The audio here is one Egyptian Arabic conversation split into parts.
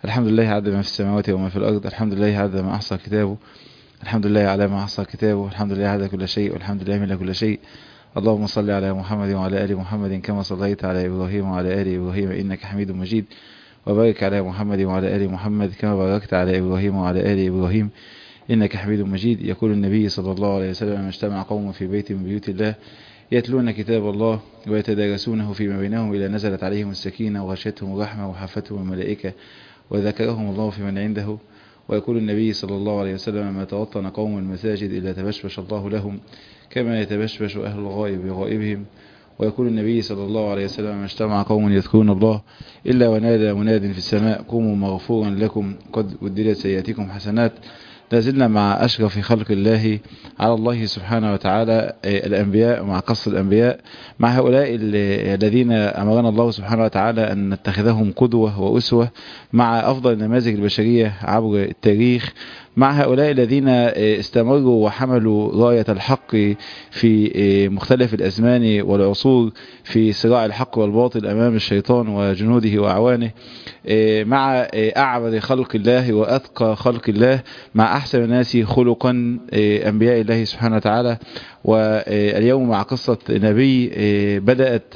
الحمد لله عدد ما في السماوات وما في الأرض الحمد لله عدد ما أحصى كتابه الحمد لله على ما أحصى كتابه الحمد لله عدد كل شيء والحمد لله من كل شيء اللهم صل على محمد وعلى آل محمد كما صليت على إبراهيم وعلى آل إبراهيم إنك حميد مجيد وبارك على محمد وعلى آل محمد كما باركت على إبراهيم وعلى آل إبراهيم إنك حميد مجيد يقول النبي صلى الله عليه وسلم ما اجتمع قوم في بيت من بيوت الله يتلون كتاب الله ويتدارسونه فيما بينهم إلى نزلت عليهم السكينة وغشتهم الرحمة وحفتهم الملائكة وذكرهم الله في من عنده ويقول النبي صلى الله عليه وسلم ما توطن قوم المساجد إلا تبشبش الله لهم كما يتبشبش أهل الغائب بغائبهم ويقول النبي صلى الله عليه وسلم ما اجتمع قوم يذكرون الله إلا ونادى مناد في السماء قوموا مغفورا لكم قد أدلت سيئاتكم حسنات لازلنا مع أشرف خلق الله على الله سبحانه وتعالى الأنبياء مع قص الأنبياء مع هؤلاء الذين أمرنا الله سبحانه وتعالى أن نتخذهم قدوة وأسوة مع أفضل النماذج البشرية عبر التاريخ مع هؤلاء الذين استمروا وحملوا راية الحق في مختلف الأزمان والعصور في صراع الحق والباطل أمام الشيطان وجنوده وأعوانه مع أعبد خلق الله وأتقى خلق الله مع أحسن الناس خلقا أنبياء الله سبحانه وتعالى واليوم مع قصة نبي بدأت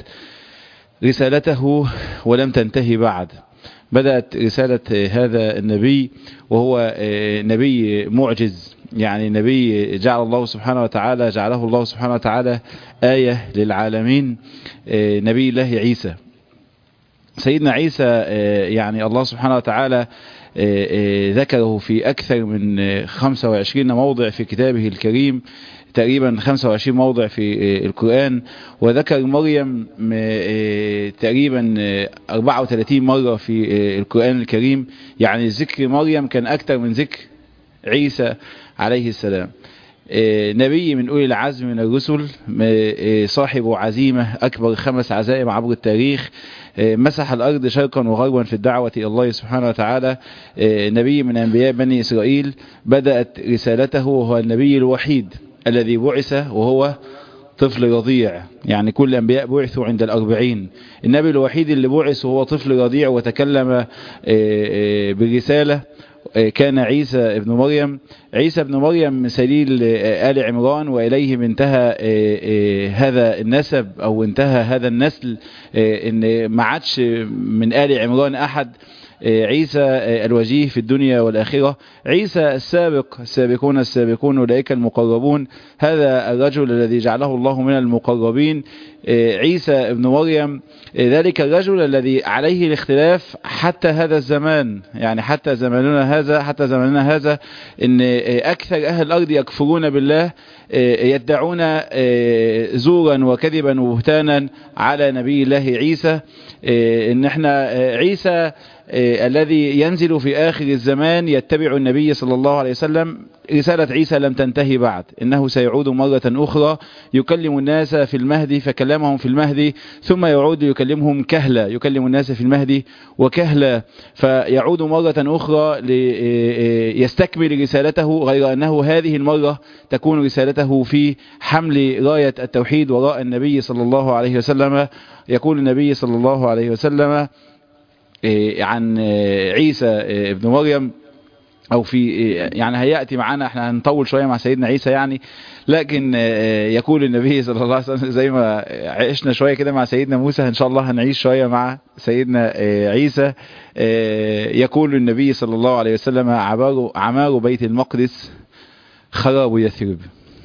رسالته ولم تنتهي بعد بدأت رسالة هذا النبي وهو نبي معجز يعني نبي جعل الله سبحانه وتعالى جعله الله سبحانه وتعالى آية للعالمين نبي الله عيسى سيدنا عيسى يعني الله سبحانه وتعالى ذكره في أكثر من 25 موضع في كتابه الكريم تقريبا 25 موضع في القرآن وذكر مريم تقريبا 34 مرة في القرآن الكريم يعني ذكر مريم كان أكثر من ذكر عيسى عليه السلام نبي من أولي العزم من الرسل صاحب عزيمة أكبر خمس عزائم عبر التاريخ مسح الأرض شرقا وغربا في الدعوة إلى الله سبحانه وتعالى نبي من أنبياء بني إسرائيل بدأت رسالته وهو النبي الوحيد الذي بعث وهو طفل رضيع يعني كل الأنبياء بعثوا عند الأربعين النبي الوحيد اللي بعث وهو طفل رضيع وتكلم بالرسالة كان عيسى ابن مريم عيسى ابن مريم سليل آل عمران وإليه انتهى هذا النسب أو انتهى هذا النسل إن ما عادش من آل عمران أحد عيسى الوجيه في الدنيا والآخرة عيسى السابق السابقون السابقون أولئك المقربون هذا الرجل الذي جعله الله من المقربين عيسى ابن مريم ذلك الرجل الذي عليه الاختلاف حتى هذا الزمان يعني حتى زماننا هذا حتى زماننا هذا ان اكثر اهل الارض يكفرون بالله يدعون زورا وكذبا وبهتانا على نبي الله عيسى ان احنا عيسى الذي ينزل في آخر الزمان يتبع النبي صلى الله عليه وسلم رسالة عيسى لم تنتهي بعد إنه سيعود مرة أخرى يكلم الناس في المهدي فكلمهم في المهدي ثم يعود يكلمهم كهلا يكلم الناس في المهدي وكهلا فيعود مرة أخرى ليستكمل رسالته غير أنه هذه المرة تكون رسالته في حمل راية التوحيد وراء النبي صلى الله عليه وسلم يقول النبي صلى الله عليه وسلم عن عيسى ابن مريم او في يعني هياتي معانا احنا هنطول شويه مع سيدنا عيسى يعني لكن يقول النبي صلى الله عليه وسلم زي ما عشنا شويه كده مع سيدنا موسى ان شاء الله هنعيش شويه مع سيدنا عيسى يقول النبي صلى الله عليه وسلم عمار عمار بيت المقدس خراب يثرب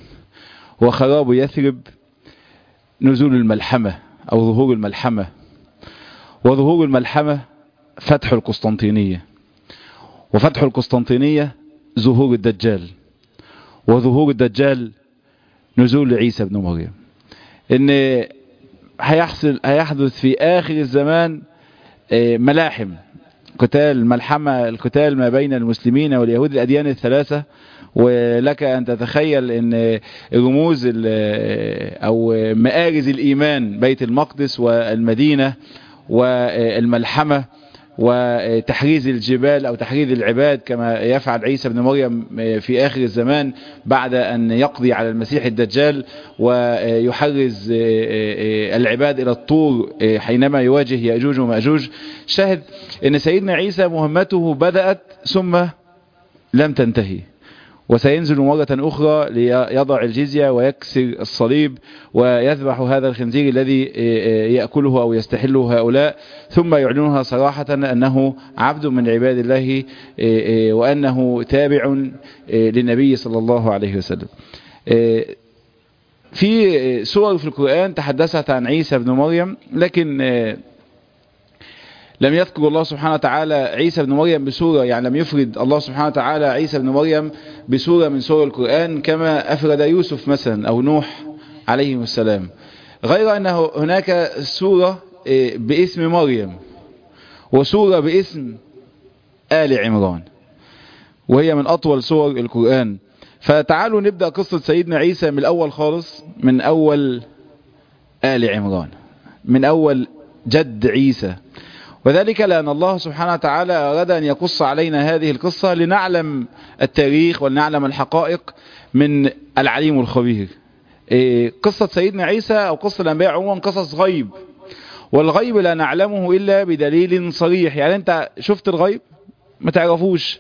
وخراب يثرب نزول الملحمه او ظهور الملحمه وظهور الملحمه فتح القسطنطينية وفتح القسطنطينية ظهور الدجال وظهور الدجال نزول عيسى بن مريم ان هيحصل هيحدث في اخر الزمان ملاحم قتال ملحمة القتال ما بين المسلمين واليهود الأديان الثلاثة ولك أن تتخيل أن رموز أو مآرز الإيمان بيت المقدس والمدينة والملحمة وتحريز الجبال أو تحريز العباد كما يفعل عيسى بن مريم في آخر الزمان بعد أن يقضي على المسيح الدجال ويحرز العباد إلى الطور حينما يواجه يأجوج ومأجوج شاهد أن سيدنا عيسى مهمته بدأت ثم لم تنتهي وسينزل مرة أخرى ليضع الجزية ويكسر الصليب ويذبح هذا الخنزير الذي يأكله أو يستحله هؤلاء ثم يعلنها صراحة أنه عبد من عباد الله وأنه تابع للنبي صلى الله عليه وسلم في سور في القرآن تحدثت عن عيسى بن مريم لكن لم يذكر الله سبحانه وتعالى عيسى بن مريم بسورة يعني لم يفرد الله سبحانه وتعالى عيسى بن مريم بسورة من سور القرآن كما أفرد يوسف مثلا أو نوح عليهم السلام غير أن هناك سورة باسم مريم وسورة باسم آل عمران وهي من أطول سور القرآن فتعالوا نبدأ قصة سيدنا عيسى من الأول خالص من أول آل عمران من أول جد عيسى وذلك لأن الله سبحانه وتعالى أراد أن يقص علينا هذه القصة لنعلم التاريخ ولنعلم الحقائق من العليم الخبير قصة سيدنا عيسى أو قصة الأنبياء عموما قصص غيب والغيب لا نعلمه إلا بدليل صريح يعني أنت شفت الغيب ما تعرفوش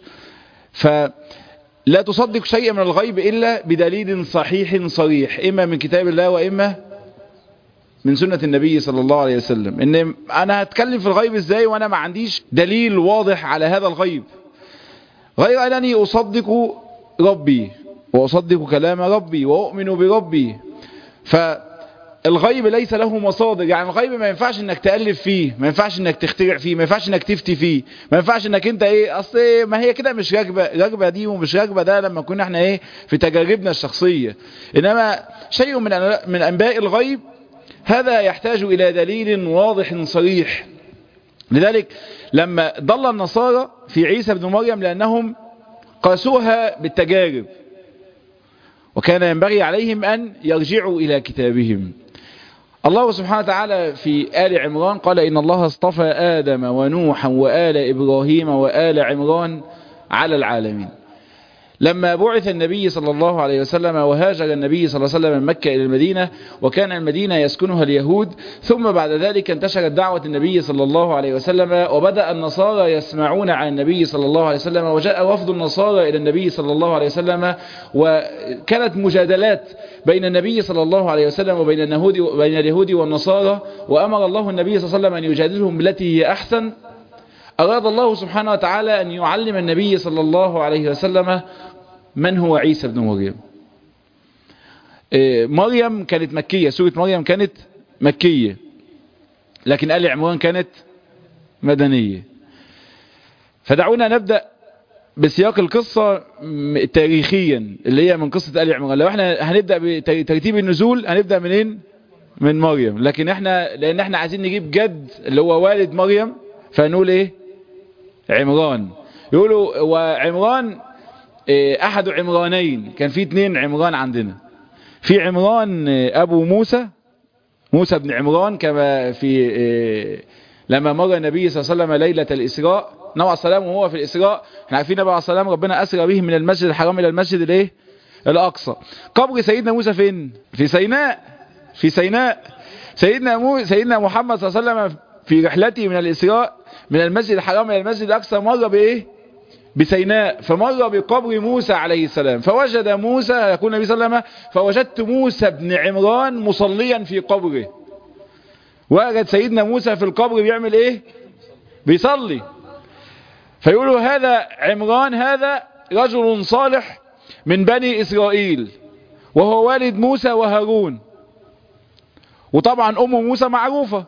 فلا تصدق شيء من الغيب إلا بدليل صحيح صريح إما من كتاب الله وإما من سنة النبي صلى الله عليه وسلم ان انا هتكلم في الغيب ازاي وانا ما عنديش دليل واضح على هذا الغيب غير انني اصدق ربي واصدق كلام ربي واؤمن بربي فالغيب ليس له مصادر يعني الغيب ما ينفعش انك تألف فيه ما ينفعش انك تخترع فيه ما ينفعش انك تفتي فيه ما ينفعش انك انت ايه اصل إيه ما هي كده مش راكبه راكبه دي ومش راكبه ده لما كنا احنا ايه في تجاربنا الشخصيه انما شيء من من انباء الغيب هذا يحتاج إلى دليل واضح صريح لذلك لما ضل النصارى في عيسى بن مريم لأنهم قاسوها بالتجارب وكان ينبغي عليهم أن يرجعوا إلى كتابهم الله سبحانه وتعالى في آل عمران قال إن الله اصطفى آدم ونوحا وآل إبراهيم وآل عمران على العالمين لما بعث النبي صلى الله عليه وسلم وهاجر النبي صلى الله عليه وسلم من مكة إلى المدينة وكان المدينة يسكنها اليهود ثم بعد ذلك انتشرت دعوة النبي صلى الله عليه وسلم وبدأ النصارى يسمعون عن النبي صلى الله عليه وسلم وجاء وفد النصارى إلى النبي صلى الله عليه وسلم وكانت مجادلات بين النبي صلى الله عليه وسلم وبين اليهود بين اليهود والنصارى وأمر الله النبي صلى الله عليه وسلم أن يجادلهم بالتي هي أحسن أراد الله سبحانه وتعالى أن يعلم النبي صلى الله عليه وسلم من هو عيسى بن مريم مريم كانت مكية سورة مريم كانت مكية لكن آل عمران كانت مدنية فدعونا نبدأ بسياق القصة تاريخيا اللي هي من قصة آل عمران لو احنا هنبدأ بترتيب النزول هنبدأ منين من مريم لكن احنا لان احنا عايزين نجيب جد اللي هو والد مريم فنقول ايه عمران يقولوا وعمران احد عمرانين كان في اتنين عمران عندنا في عمران ابو موسى موسى بن عمران كما في لما مر النبي صلى الله عليه وسلم ليلة الاسراء نبي عليه السلام وهو في الاسراء احنا عارفين نبي عليه السلام ربنا اسرى به من المسجد الحرام الى المسجد الايه الاقصى قبر سيدنا موسى فين في سيناء في سيناء سيدنا مو سيدنا محمد صلى الله عليه وسلم في رحلته من الاسراء من المسجد الحرام الى المسجد الاقصى مر بايه بسيناء فمر بقبر موسى عليه السلام فوجد موسى يقول النبي صلى الله عليه وسلم فوجدت موسى بن عمران مصليا في قبره وجد سيدنا موسى في القبر بيعمل ايه بيصلي فيقولوا هذا عمران هذا رجل صالح من بني إسرائيل وهو والد موسى وهارون وطبعا أم موسى معروفة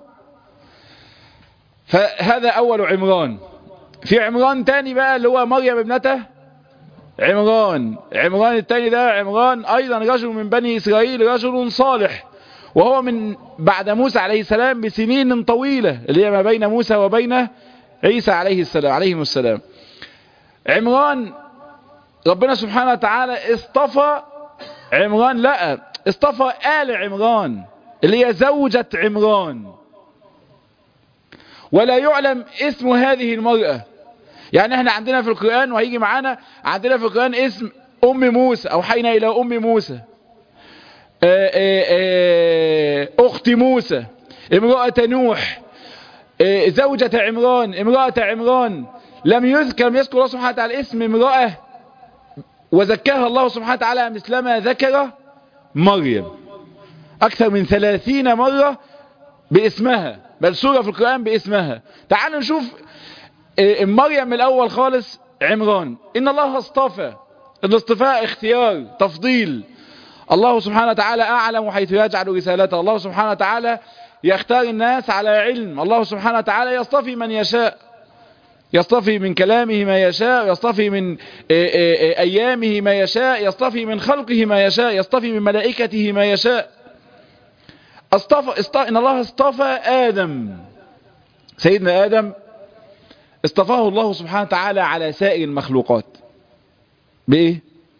فهذا أول عمران في عمران تاني بقى اللي هو مريم ابنته عمران عمران التاني ده عمران أيضا رجل من بني إسرائيل رجل صالح وهو من بعد موسى عليه السلام بسنين طويلة اللي هي ما بين موسى وبين عيسى عليه السلام عليهم السلام عمران ربنا سبحانه وتعالى اصطفى عمران لا اصطفى آل عمران اللي هي زوجة عمران ولا يعلم اسم هذه المرأة يعني احنا عندنا في القرآن وهيجي معانا عندنا في القرآن اسم ام موسى اوحينا الى ام موسى آآ آآ اخت موسى امرأة نوح زوجة عمران امرأة عمران لم يذكر لم يذكر الله سبحانه وتعالى اسم امرأة وزكاها الله سبحانه وتعالى مثلما ذكر مريم اكثر من ثلاثين مرة باسمها بل سورة في القرآن باسمها تعالوا نشوف مريم من الاول خالص عمران ان الله اصطفى الاصطفاء اختيار تفضيل الله سبحانه وتعالى اعلم حيث يجعل رسالته الله سبحانه وتعالى يختار الناس على علم الله سبحانه وتعالى يصطفي من يشاء يصطفي من كلامه ما يشاء يصطفي من ايامه ما يشاء يصطفي من خلقه ما يشاء يصطفي من ملائكته ما يشاء اصطفى اصطفى ان الله اصطفى ادم سيدنا ادم اصطفاه الله سبحانه وتعالى على سائر المخلوقات بايه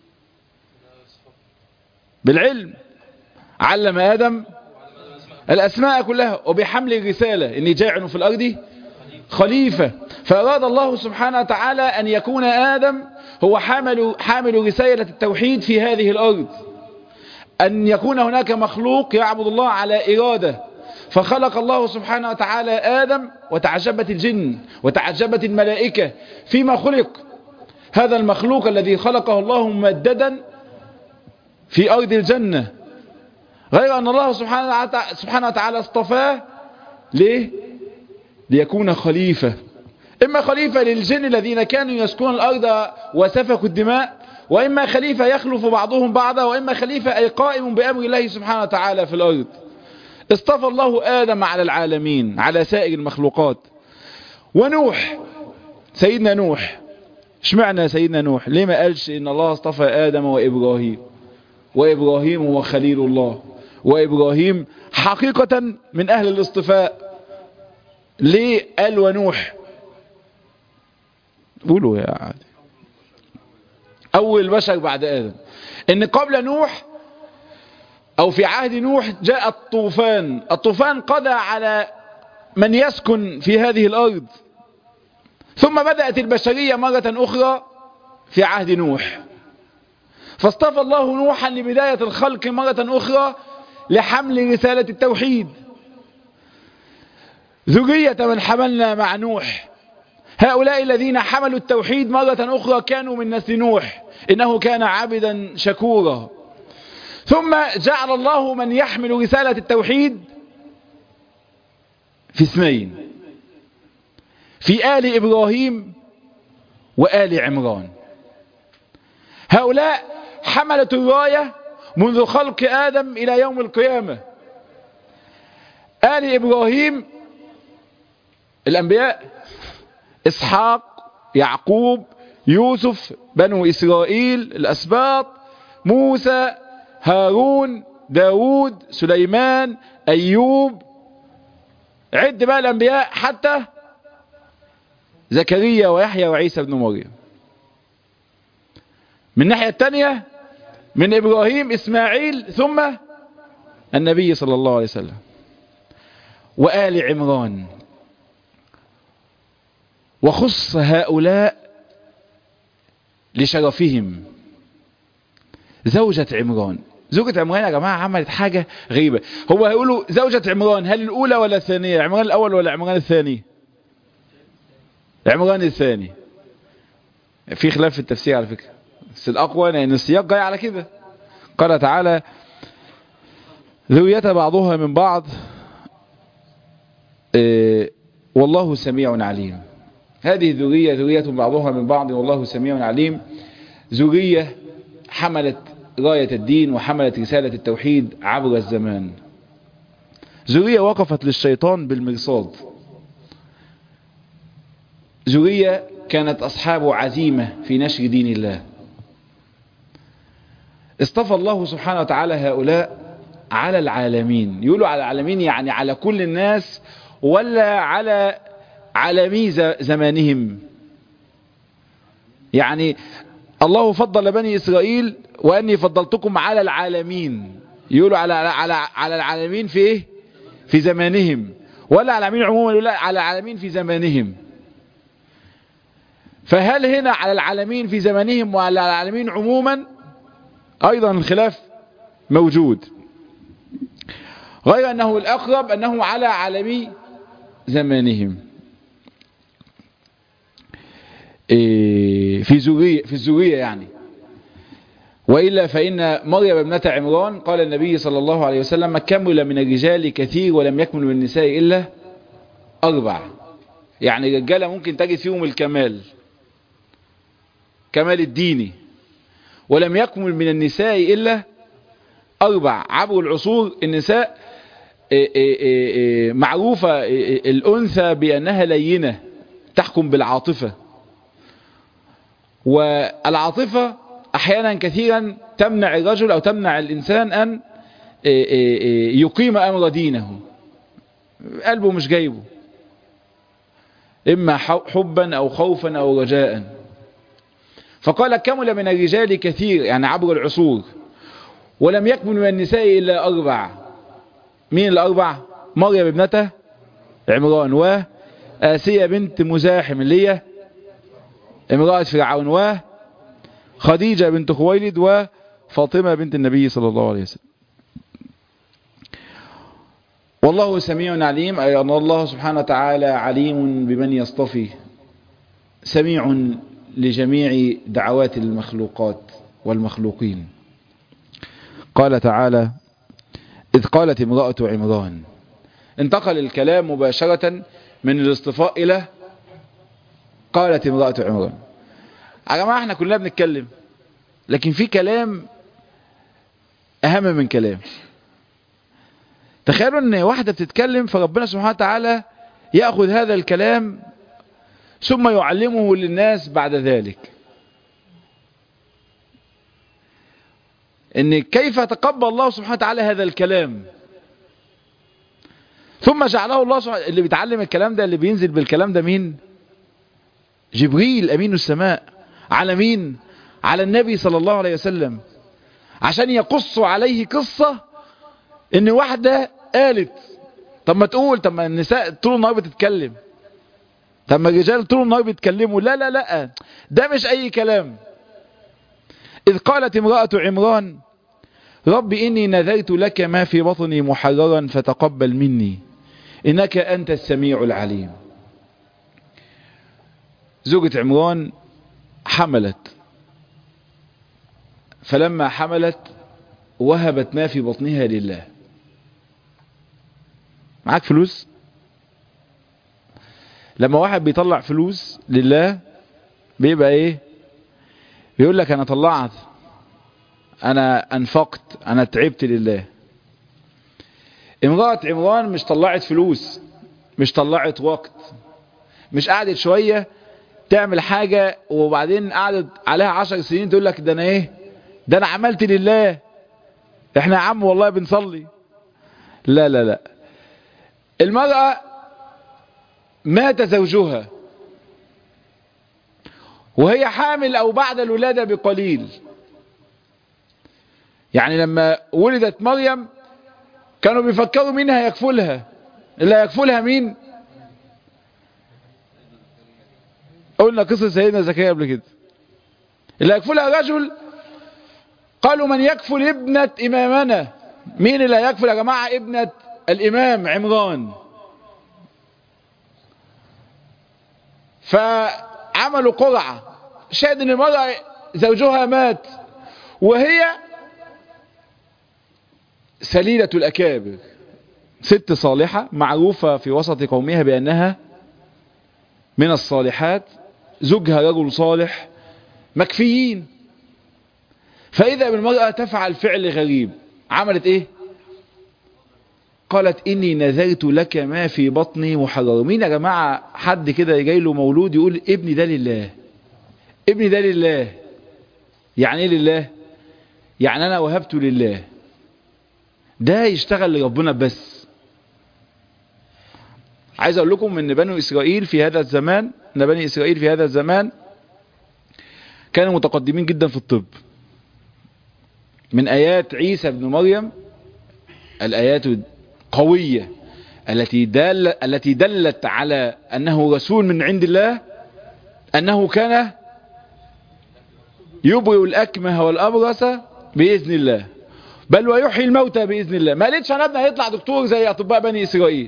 بالعلم علم ادم الاسماء كلها وبحمل الرسالة اني جاعل في الارض خليفة فاراد الله سبحانه وتعالى ان يكون ادم هو حامل, حامل رسالة التوحيد في هذه الارض ان يكون هناك مخلوق يعبد الله على ارادة فخلق الله سبحانه وتعالى آدم وتعجبت الجن وتعجبت الملائكة فيما خلق هذا المخلوق الذي خلقه الله ممددا في أرض الجنة غير أن الله سبحانه وتعالى اصطفاه ليه؟ ليكون خليفة إما خليفة للجن الذين كانوا يسكنون الأرض وسفكوا الدماء وإما خليفة يخلف بعضهم بعضا وإما خليفة أي قائم بأمر الله سبحانه وتعالى في الأرض اصطفى الله آدم على العالمين على سائر المخلوقات ونوح سيدنا نوح اشمعنى سيدنا نوح ليه ما قالش ان الله اصطفى آدم وإبراهيم وإبراهيم هو خليل الله وإبراهيم حقيقة من أهل الاصطفاء ليه قال ونوح قولوا يا عادي أول بشر بعد آدم ان قبل نوح او في عهد نوح جاء الطوفان الطوفان قضى على من يسكن في هذه الارض ثم بدأت البشرية مرة اخرى في عهد نوح فاصطفى الله نوحا لبداية الخلق مرة اخرى لحمل رسالة التوحيد ذرية من حملنا مع نوح هؤلاء الذين حملوا التوحيد مرة اخرى كانوا من نسل نوح انه كان عبدا شكورا ثم جعل الله من يحمل رسالة التوحيد في اثنين في آل إبراهيم وآل عمران هؤلاء حملت الراية منذ خلق آدم إلى يوم القيامة آل إبراهيم الأنبياء إسحاق يعقوب يوسف بنو إسرائيل الأسباط موسى هارون داود سليمان أيوب عد بقى الأنبياء حتى زكريا ويحيى وعيسى بن مريم من الناحية الثانية من إبراهيم إسماعيل ثم النبي صلى الله عليه وسلم وآل عمران وخص هؤلاء لشرفهم زوجة عمران زوجة عمران يا جماعة عملت حاجة غريبة هو هيقولوا زوجة عمران هل الأولى ولا الثانية عمران الأول ولا عمران الثاني عمران الثاني في خلاف في التفسير على فكرة بس الأقوى لأن السياق جاي على كده قال تعالى ذرية بعضها من بعض إيه والله سميع عليم هذه الذرية ذرية بعضها من بعض والله سميع عليم ذرية حملت راية الدين وحملت رسالة التوحيد عبر الزمان ذرية وقفت للشيطان بالمرصاد ذرية كانت أصحاب عزيمة في نشر دين الله اصطفى الله سبحانه وتعالى هؤلاء على العالمين يقولوا على العالمين يعني على كل الناس ولا على عالمي زمانهم يعني الله فضل بني إسرائيل وأني فضلتكم على العالمين يقولوا على على على العالمين في إيه؟ في زمانهم ولا على العالمين عموما ولا على العالمين في زمانهم فهل هنا على العالمين في زمانهم وعلى العالمين عموما ايضا الخلاف موجود غير انه الاقرب انه على عالمي زمانهم في زورية في الزورية يعني وإلا فإن مريم ابنة عمران قال النبي صلى الله عليه وسلم كمل من الرجال كثير ولم يكمل من النساء إلا أربع يعني الرجالة ممكن تجد فيهم الكمال كمال الديني ولم يكمل من النساء إلا أربع عبر العصور النساء معروفة الأنثى بأنها لينة تحكم بالعاطفة والعاطفة احيانا كثيرا تمنع الرجل او تمنع الانسان ان يقيم امر دينه قلبه مش جايبه اما حبا او خوفا او رجاء فقال كمل من الرجال كثير يعني عبر العصور ولم يكمل من النساء الا اربع مين الاربع مريم ابنته عمران وآسية بنت مزاحم اللي هي امرأة فرعون و خديجة بنت خويلد وفاطمة بنت النبي صلى الله عليه وسلم والله سميع عليم أي أن الله سبحانه وتعالى عليم بمن يصطفي سميع لجميع دعوات المخلوقات والمخلوقين قال تعالى إذ قالت امرأة عمران انتقل الكلام مباشرة من الاصطفاء إلى قالت امرأة عمران يا جماعة احنا كلنا بنتكلم لكن في كلام اهم من كلام تخيلوا ان واحدة بتتكلم فربنا سبحانه وتعالى يأخذ هذا الكلام ثم يعلمه للناس بعد ذلك ان كيف تقبل الله سبحانه وتعالى هذا الكلام ثم جعله الله سبحانه اللي بيتعلم الكلام ده اللي بينزل بالكلام ده مين جبريل امين السماء على مين على النبي صلى الله عليه وسلم عشان يقصوا عليه قصة ان واحدة قالت طب ما تقول طب ما النساء طول النهار بتتكلم طب ما الرجال طول النهار بيتكلموا لا لا لا ده مش اي كلام اذ قالت امرأة عمران رب اني نذرت لك ما في بطني محررا فتقبل مني انك انت السميع العليم زوجة عمران حملت فلما حملت وهبت ما في بطنها لله معاك فلوس لما واحد بيطلع فلوس لله بيبقى ايه بيقول لك انا طلعت انا انفقت انا تعبت لله امرأة عمران مش طلعت فلوس مش طلعت وقت مش قعدت شوية تعمل حاجة وبعدين قعدت عليها عشر سنين تقول لك ده انا ايه ده انا عملت لله احنا يا عم والله بنصلي لا لا لا المرأة مات زوجها وهي حامل او بعد الولادة بقليل يعني لما ولدت مريم كانوا بيفكروا مين هيكفلها اللي هيكفلها مين قلنا قصة سيدنا زكريا قبل كده اللي هيكفلها رجل قالوا من يكفل ابنة امامنا مين اللي هيكفل يا جماعة ابنة الامام عمران فعملوا قرعة شاهد ان المرأة زوجها مات وهي سليلة الأكابر ست صالحة معروفة في وسط قومها بأنها من الصالحات زوجها رجل صالح مكفيين فإذا بالمرأة تفعل فعل غريب عملت إيه قالت إني نذرت لك ما في بطني محرر مين يا جماعة حد كده جاي له مولود يقول ابني ده لله ابني ده لله يعني ايه لله يعني انا وهبته لله ده يشتغل لربنا بس عايز اقول لكم ان بنو اسرائيل في هذا الزمان ان بني اسرائيل في هذا الزمان كانوا متقدمين جدا في الطب من ايات عيسى بن مريم الايات قوية التي دل التي دلت على أنه رسول من عند الله أنه كان يبرئ الأكمه والأبرص بإذن الله بل ويحيي الموتى بإذن الله ما قالتش أنا ابني هيطلع دكتور زي أطباء بني إسرائيل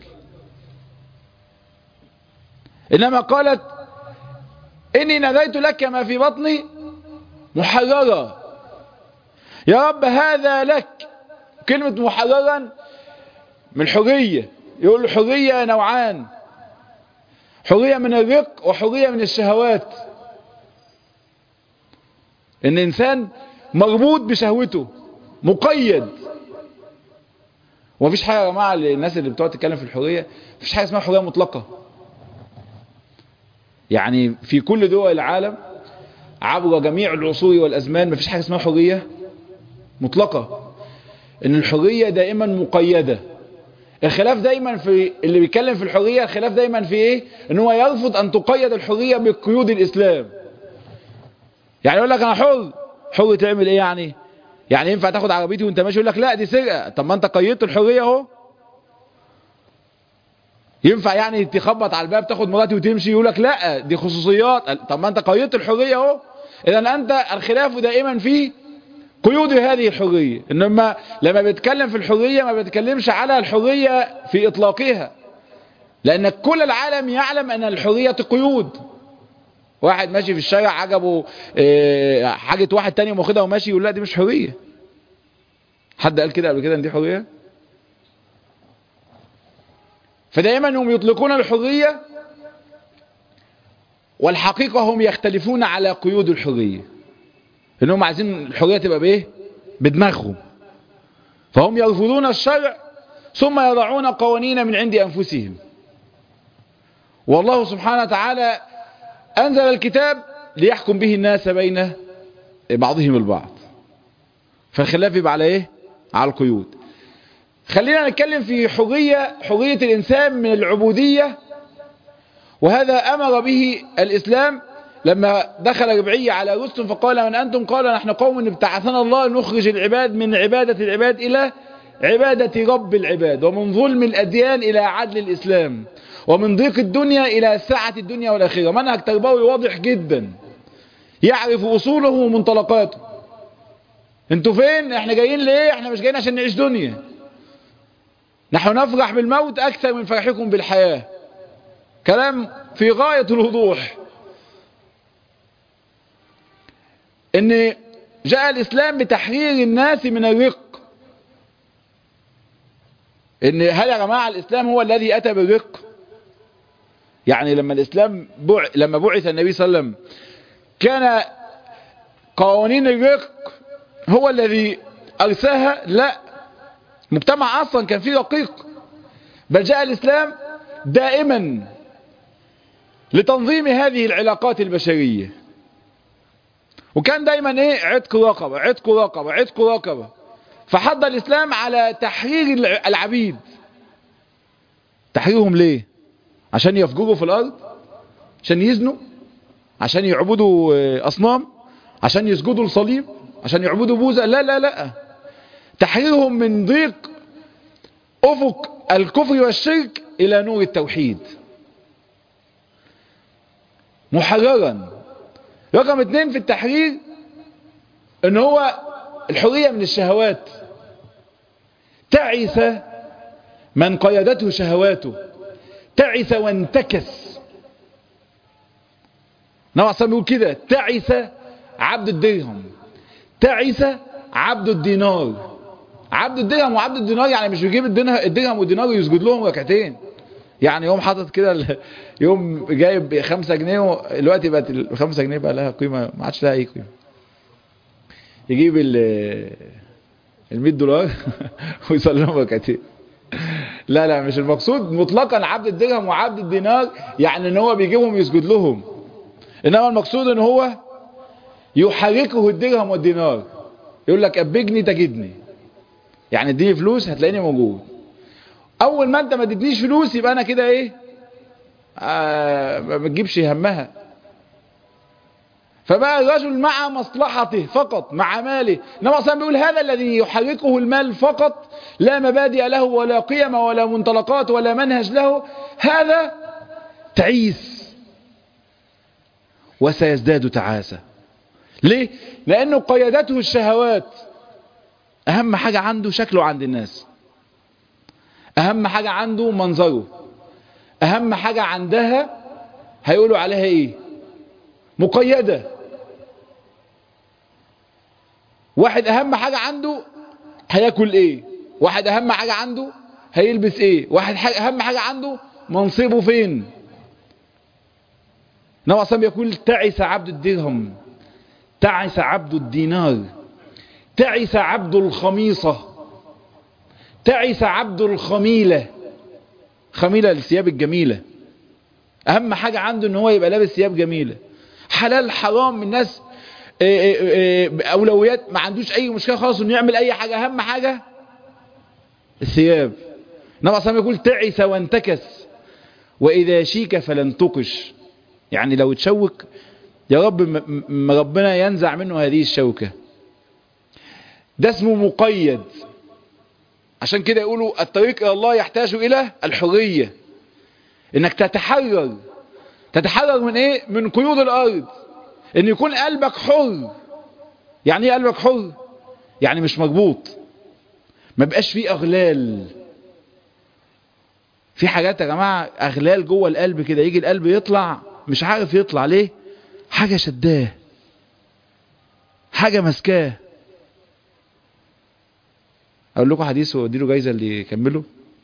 إنما قالت إني نذيت لك ما في بطني محررا يا رب هذا لك كلمة محررا من حرية يقول الحرية نوعان حرية من الرق وحرية من الشهوات ان انسان مربوط بشهوته مقيد ومفيش حاجة يا جماعة الناس اللي بتقعد تتكلم في الحرية مفيش حاجة اسمها حرية مطلقة يعني في كل دول العالم عبر جميع العصور والأزمان مفيش حاجة اسمها حرية مطلقة ان الحرية دائما مقيدة الخلاف دايما في اللي بيتكلم في الحرية الخلاف دايما في ايه ان هو يرفض ان تقيد الحرية بقيود الاسلام يعني يقول لك انا حر حر تعمل ايه يعني يعني ينفع تاخد عربيتي وانت ماشي يقول لك لا دي سرقة طب ما انت قيدت الحرية اهو ينفع يعني تخبط على الباب تاخد مراتي وتمشي يقول لك لا دي خصوصيات طب ما انت قيدت الحرية اهو اذا انت الخلاف دائما في قيود هذه الحرية انما لما بيتكلم في الحرية ما بيتكلمش على الحرية في اطلاقها لان كل العالم يعلم ان الحرية قيود واحد ماشي في الشارع عجبه اه حاجة واحد تاني واخدها وماشي يقول لا دي مش حرية حد قال كده قبل كده ان دي حرية فدائما هم يطلقون الحرية والحقيقة هم يختلفون على قيود الحرية انهم عايزين الحرية تبقى بايه بدماغهم فهم يرفضون الشرع ثم يضعون قوانين من عند انفسهم والله سبحانه وتعالى انزل الكتاب ليحكم به الناس بين بعضهم البعض فالخلاف يبقى على ايه على القيود خلينا نتكلم في حرية حرية الانسان من العبودية وهذا امر به الاسلام لما دخل ربعي على رستم فقال من أنتم قال نحن قوم ابتعثنا الله نخرج العباد من عبادة العباد إلى عبادة رب العباد ومن ظلم الأديان إلى عدل الإسلام ومن ضيق الدنيا إلى سعة الدنيا والآخرة منهج تربوي واضح جدا يعرف أصوله ومنطلقاته انتوا فين احنا جايين ليه احنا مش جايين عشان نعيش دنيا نحن نفرح بالموت أكثر من فرحكم بالحياة كلام في غاية الوضوح ان جاء الاسلام بتحرير الناس من الرق ان هل يا جماعة الاسلام هو الذي اتى بالرق يعني لما الاسلام بع... لما بعث النبي صلى الله عليه وسلم كان قوانين الرق هو الذي ارساها لا مجتمع اصلا كان فيه رقيق بل جاء الاسلام دائما لتنظيم هذه العلاقات البشريه وكان دايما ايه عتق رقبة عتق رقبة عتق رقبة فحض الاسلام على تحرير العبيد تحريرهم ليه عشان يفجروا في الارض عشان يزنوا عشان يعبدوا اصنام عشان يسجدوا لصليب عشان يعبدوا بوذا لا لا لا تحريرهم من ضيق افق الكفر والشرك الى نور التوحيد محررا رقم اتنين في التحرير ان هو الحرية من الشهوات تعس من قيدته شهواته تعس وانتكس نوع صلى بيقول كده تعس عبد الدرهم تعس عبد الدينار عبد الدرهم وعبد الدينار يعني مش بيجيب الدرهم والدينار ويسجد لهم ركعتين يعني يوم حاطط كده يوم جايب خمسة جنيه دلوقتي بقت الخمسة جنيه بقى لها قيمة ما عادش لها اي قيمة يجيب ال ال 100 دولار ويصلي لهم ركعتين لا لا مش المقصود مطلقا عبد الدرهم وعبد الدينار يعني ان هو بيجيبهم يسجد لهم انما المقصود ان هو يحركه الدرهم والدينار يقول لك ابجني تجدني يعني اديني فلوس هتلاقيني موجود اول ما انت ما تدينيش فلوس يبقى انا كده ايه آه ما بتجيبش همها فبقى الرجل مع مصلحته فقط مع ماله انما اصلا بيقول هذا الذي يحركه المال فقط لا مبادئ له ولا قيم ولا منطلقات ولا منهج له هذا تعيس وسيزداد تعاسة ليه؟ لأنه قيدته الشهوات أهم حاجة عنده شكله عند الناس أهم حاجة عنده منظره أهم حاجة عندها هيقولوا عليها إيه مقيدة واحد أهم حاجة عنده هياكل إيه واحد أهم حاجة عنده هيلبس إيه واحد أهم حاجة عنده منصبه فين نوع صلى يقول تعس عبد الدرهم تعس عبد الدينار تعس عبد الخميصة تعس عبد الخميلة خميلة الثياب الجميلة أهم حاجة عنده ان هو يبقى لابس ثياب جميلة حلال حرام الناس أولويات ما عندوش أي مشكلة خالص انه يعمل أي حاجة أهم حاجة الثياب نبع صلى يقول تعس وانتكس وإذا شيك فلن تقش يعني لو تشوك يا رب ما ربنا ينزع منه هذه الشوكة ده اسمه مقيد عشان كده يقولوا الطريق إلى الله يحتاج إلى الحرية انك تتحرر تتحرر من ايه من قيود الارض ان يكون قلبك حر يعني ايه قلبك حر يعني مش مربوط ما بقاش فيه اغلال في حاجات يا جماعة اغلال جوه القلب كده يجي القلب يطلع مش عارف يطلع ليه حاجة شداه حاجة مسكاه اقول لكم حديث واديله جايزة اللي يكمله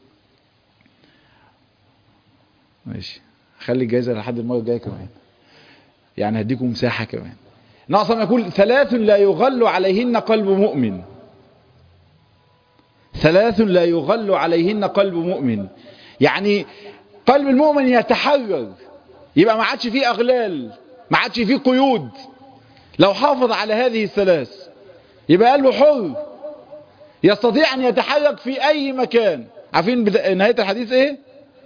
ماشي خلي الجايزة لحد المرة الجاية كمان يعني هديكم مساحة كمان ناقصا يقول ثلاث لا يغل عليهن قلب مؤمن ثلاث لا يغل عليهن قلب مؤمن يعني قلب المؤمن يتحرر يبقى ما عادش فيه أغلال ما عادش فيه قيود لو حافظ على هذه الثلاث يبقى قلبه حر يستطيع أن يتحرك في أي مكان عارفين نهاية الحديث إيه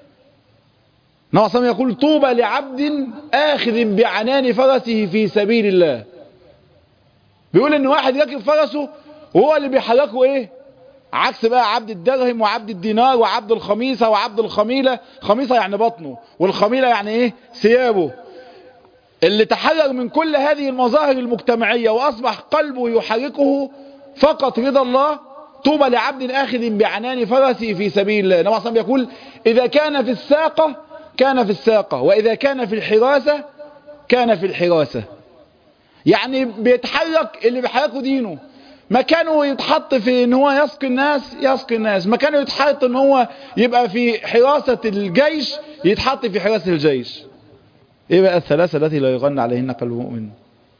نوع يقول طوبى لعبد آخذ بعنان فرسه في سبيل الله بيقول ان واحد يركب فرسه وهو اللي بيحركه ايه عكس بقى عبد الدرهم وعبد الدينار وعبد الخميسة وعبد الخميلة خميسة يعني بطنه والخميلة يعني ايه ثيابه اللي تحرر من كل هذه المظاهر المجتمعية واصبح قلبه يحركه فقط رضا الله طوبى لعبد آخذ بعنان فرسه في سبيل الله نوع صلى يقول إذا كان في الساقة كان في الساقة وإذا كان في الحراسة كان في الحراسة يعني بيتحرك اللي بيحركه دينه مكانه يتحط في ان هو يسقي الناس يسقي الناس مكانه يتحط ان هو يبقى في حراسة الجيش يتحط في حراسة الجيش ايه بقى الثلاثة التي لا يغنى عليهن قلب مؤمن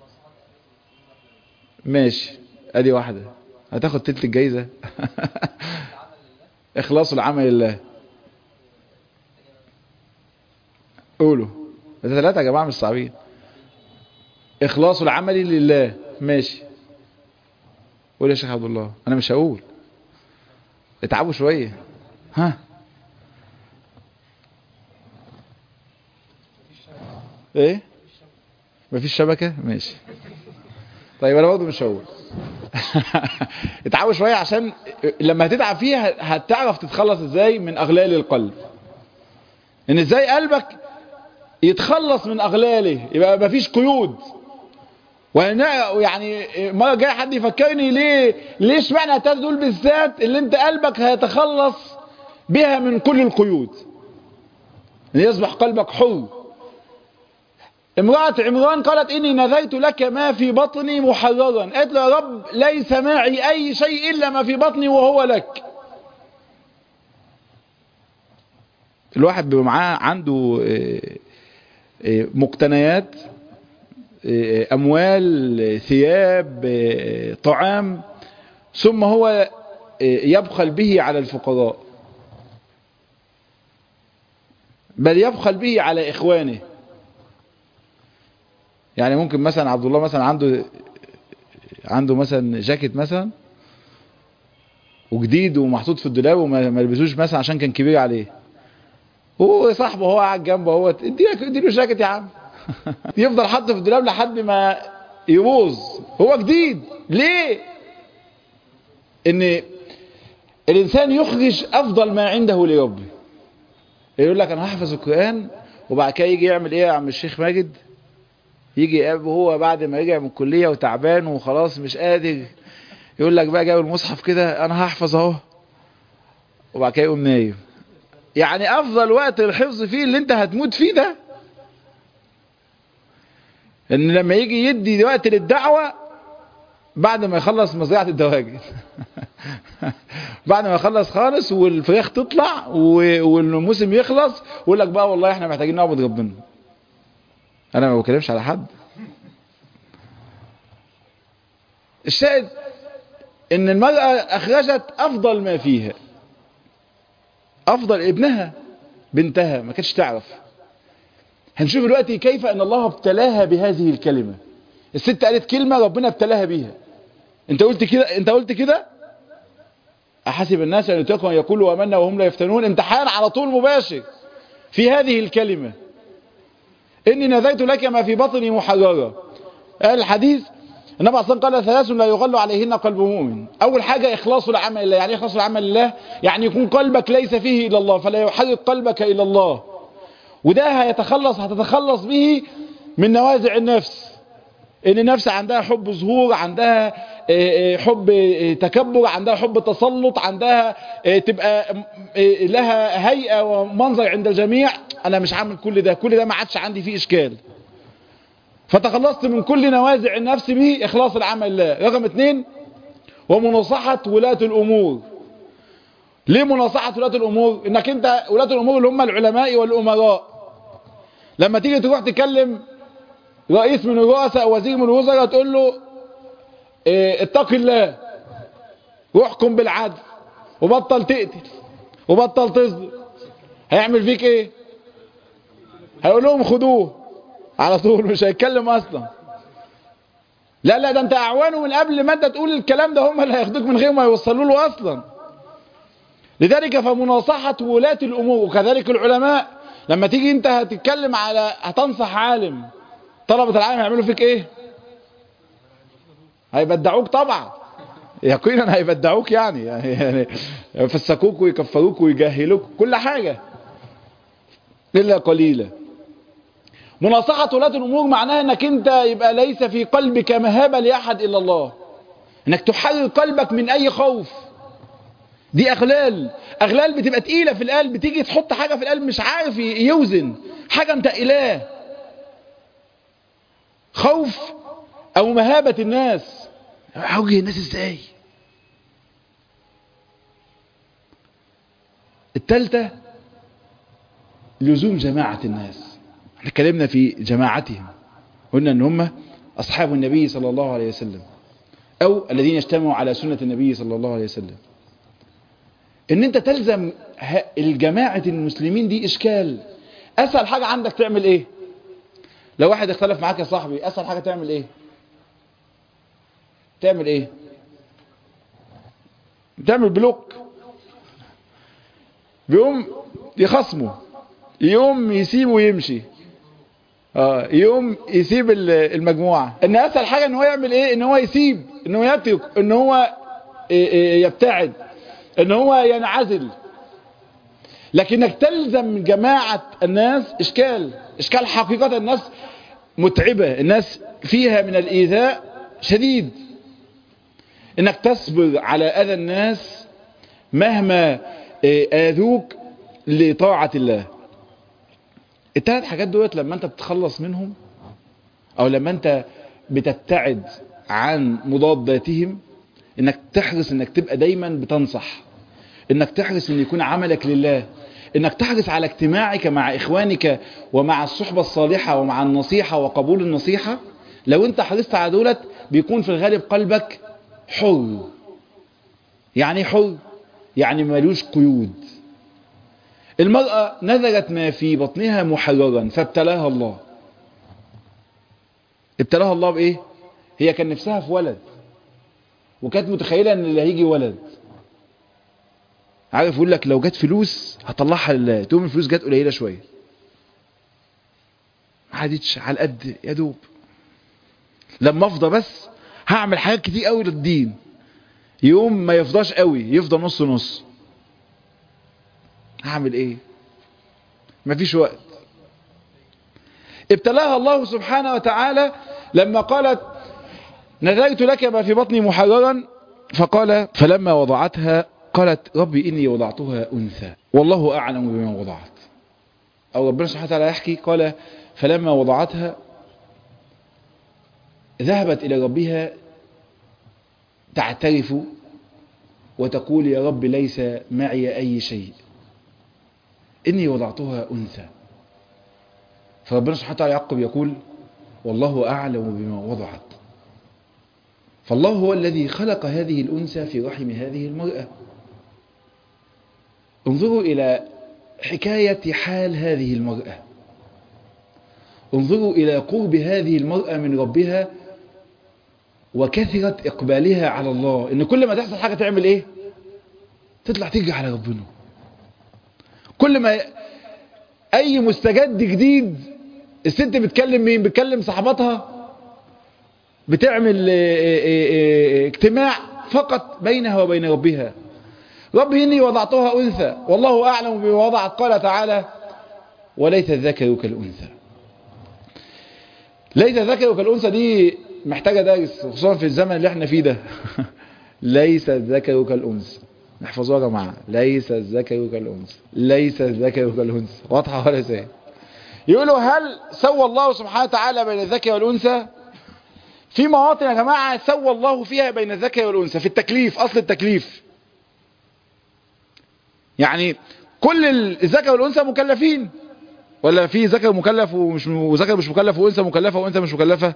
ماشي ادي واحدة هتاخد تلت الجايزة اخلاص العمل لله قولوا ده ثلاثة يا جماعة مش صعبين اخلاص العمل لله ماشي قول يا شيخ عبد الله انا مش هقول اتعبوا شوية ها ايه مفيش شبكة ماشي طيب انا برضه مش هقول اتعبوا شوية عشان لما هتتعب فيها هتعرف تتخلص ازاي من اغلال القلب ان ازاي قلبك يتخلص من اغلاله يبقى مفيش قيود وانا يعني مرة جاي حد يفكرني ليه ليش معنى التلاتة دول بالذات اللي انت قلبك هيتخلص بها من كل القيود ان يصبح قلبك حر امرأة عمران قالت اني نذرت لك ما في بطني محررا قالت له يا رب ليس معي اي شيء الا ما في بطني وهو لك الواحد بيبقى معاه عنده مقتنيات اموال ثياب طعام ثم هو يبخل به على الفقراء بل يبخل به على اخوانه يعني ممكن مثلا عبد الله مثلا عنده عنده مثلا جاكيت مثلا وجديد ومحطوط في الدولاب وما لبسوش مثلا عشان كان كبير عليه هو صاحبه هو قاعد جنبه هو اديله اديله جاكيت يا عم يفضل حاطه في الدولاب لحد ما يبوظ هو جديد ليه ان الانسان يخرج افضل ما عنده لربه يقول لك انا هحفظ القران وبعد كده يجي يعمل ايه يا عم الشيخ ماجد يجي هو بعد ما رجع من الكليه وتعبان وخلاص مش قادر يقول لك بقى جايب المصحف كده انا هحفظ اهو وبعد كده يقوم نايم يعني افضل وقت الحفظ فيه اللي انت هتموت فيه ده ان لما يجي يدي وقت للدعوة بعد ما يخلص مزرعة الدواجن بعد ما يخلص خالص والفراخ تطلع والموسم يخلص ويقول لك بقى والله احنا محتاجين نعبد ربنا انا ما بكلمش على حد الشاهد ان المرأة اخرجت افضل ما فيها افضل ابنها بنتها ما كانتش تعرف هنشوف دلوقتي كيف ان الله ابتلاها بهذه الكلمة الست قالت كلمة ربنا ابتلاها بيها انت قلت كده انت قلت كده احسب الناس ان يتركوا ان يقولوا امنا وهم لا يفتنون امتحان على طول مباشر في هذه الكلمة اني نذرت لك ما في بطني محررة قال الحديث النبي صلى الله عليه وسلم قال ثلاث لا يغل عليهن قلب مؤمن اول حاجة اخلاص العمل لله يعني اخلاص العمل لله يعني يكون قلبك ليس فيه الا الله فلا يحرك قلبك الى الله وده هيتخلص هتتخلص به من نوازع النفس ان النفس عندها حب ظهور عندها حب تكبر عندها حب تسلط عندها تبقى لها هيئة ومنظر عند الجميع انا مش عامل كل ده كل ده ما عادش عندي فيه اشكال فتخلصت من كل نوازع النفس به اخلاص العمل لله رقم اتنين ومناصحة ولاة الامور ليه مناصحة ولاة الامور انك انت ولاة الامور اللي هم العلماء والامراء لما تيجي تروح تكلم رئيس من الرؤساء او وزير من الوزراء تقول له اه اتق الله واحكم بالعدل وبطل تقتل وبطل تصدر هيعمل فيك ايه هيقول لهم خدوه على طول مش هيتكلم اصلا لا لا ده انت اعوانه من قبل ما انت تقول الكلام ده هم اللي هياخدوك من غير ما يوصلوا له اصلا لذلك فمناصحة ولاة الامور وكذلك العلماء لما تيجي انت هتتكلم على هتنصح عالم طلبة العالم هيعملوا فيك ايه هيبدعوك طبعا يقينا هيبدعوك يعني يعني يفسكوك ويكفروك ويجهلوك كل حاجة إلا قليلا مناصحة ولاة الأمور معناها أنك أنت يبقى ليس في قلبك مهابة لأحد إلا الله أنك تحرر قلبك من أي خوف دي أغلال أغلال بتبقى تقيلة في القلب تيجي تحط حاجة في القلب مش عارف يوزن حاجة متقلاه خوف أو مهابة الناس هوجه الناس إزاي التالتة لزوم جماعة الناس احنا اتكلمنا في جماعتهم قلنا ان هم اصحاب النبي صلى الله عليه وسلم او الذين اجتمعوا على سنة النبي صلى الله عليه وسلم ان انت تلزم الجماعة المسلمين دي اشكال اسهل حاجة عندك تعمل ايه لو واحد اختلف معاك يا صاحبي اسهل حاجة تعمل ايه تعمل ايه تعمل بلوك بيقوم يخصمه يوم يسيبه ويمشي اه يوم يسيب المجموعة ان اسهل حاجة ان هو يعمل ايه ان هو يسيب ان هو يترك ان هو يبتعد ان هو ينعزل لكنك تلزم جماعة الناس اشكال اشكال حقيقة الناس متعبة الناس فيها من الايذاء شديد انك تصبر على اذى الناس مهما اذوك لطاعة الله الثلاث حاجات دولت لما انت بتتخلص منهم او لما انت بتبتعد عن مضاداتهم انك تحرص انك تبقى دايما بتنصح انك تحرص ان يكون عملك لله انك تحرص على اجتماعك مع اخوانك ومع الصحبة الصالحة ومع النصيحة وقبول النصيحة لو انت حرصت على دولت بيكون في الغالب قلبك حر يعني حر يعني ملوش قيود المرأة نذرت ما في بطنها محررا فابتلاها الله ابتلاها الله بإيه هي كان نفسها في ولد وكانت متخيلة ان اللي هيجي ولد عارف يقول لك لو جت فلوس هطلعها لله تقوم الفلوس جت قليلة شوية عادتش على القد يا دوب لما افضى بس هعمل حاجات كتير قوي للدين يوم ما يفضاش قوي يفضى نص نص هعمل ايه مفيش وقت ابتلاها الله سبحانه وتعالى لما قالت نذرت لك ما في بطني محررا فقال فلما وضعتها قالت ربي إني وضعتها أنثى والله أعلم بما وضعت أو ربنا سبحانه وتعالى يحكي قال فلما وضعتها ذهبت إلى ربها تعترف وتقول يا رب ليس معي أي شيء إني وضعتها أنثى فربنا سبحانه وتعالى يعقب يقول والله أعلم بما وضعت فالله هو الذي خلق هذه الأنثى في رحم هذه المرأة انظروا إلى حكاية حال هذه المرأة انظروا إلى قرب هذه المرأة من ربها وكثرة إقبالها على الله إن كل ما تحصل حاجة تعمل إيه تطلع تيجي على ربنا كل ما أي مستجد جديد الست بتكلم مين بتكلم صحباتها بتعمل اجتماع فقط بينها وبين ربها ربي إني وضعتها أنثى والله أعلم بما وضعت قال تعالى وليس الذكر كالأنثى ليس الذكر كالأنثى دي محتاجة درس خصوصا في الزمن اللي احنا فيه ده ليس الذكر كالأنثى نحفظوها يا جماعة ليس الذكر كالأنثى ليس الذكر كالأنثى واضحة ولا ازاي يقولوا هل سوى الله سبحانه وتعالى بين الذكر والأنثى في مواطن يا جماعة سوى الله فيها بين الذكر والأنثى في التكليف أصل التكليف يعني كل الذكر والأنثى مكلفين ولا في ذكر مكلف ومش وذكر مش مكلف وأنثى مكلفة وأنثى مش مكلفة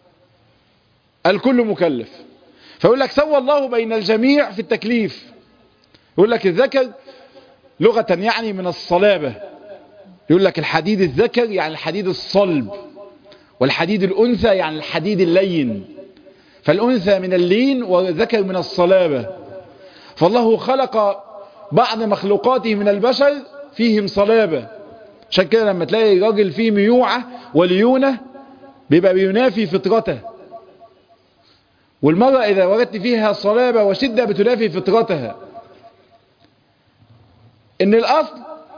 الكل مكلف فيقول لك سوى الله بين الجميع في التكليف يقول لك الذكر لغة يعني من الصلابة يقول لك الحديد الذكر يعني الحديد الصلب والحديد الأنثى يعني الحديد اللين فالأنثى من اللين والذكر من الصلابة فالله خلق بعض مخلوقاته من البشر فيهم صلابة عشان كده لما تلاقي راجل فيه ميوعة وليونة بيبقى بينافي فطرته والمرأة إذا وجدت فيها صلابة وشدة بتنافي فطرتها إن الأصل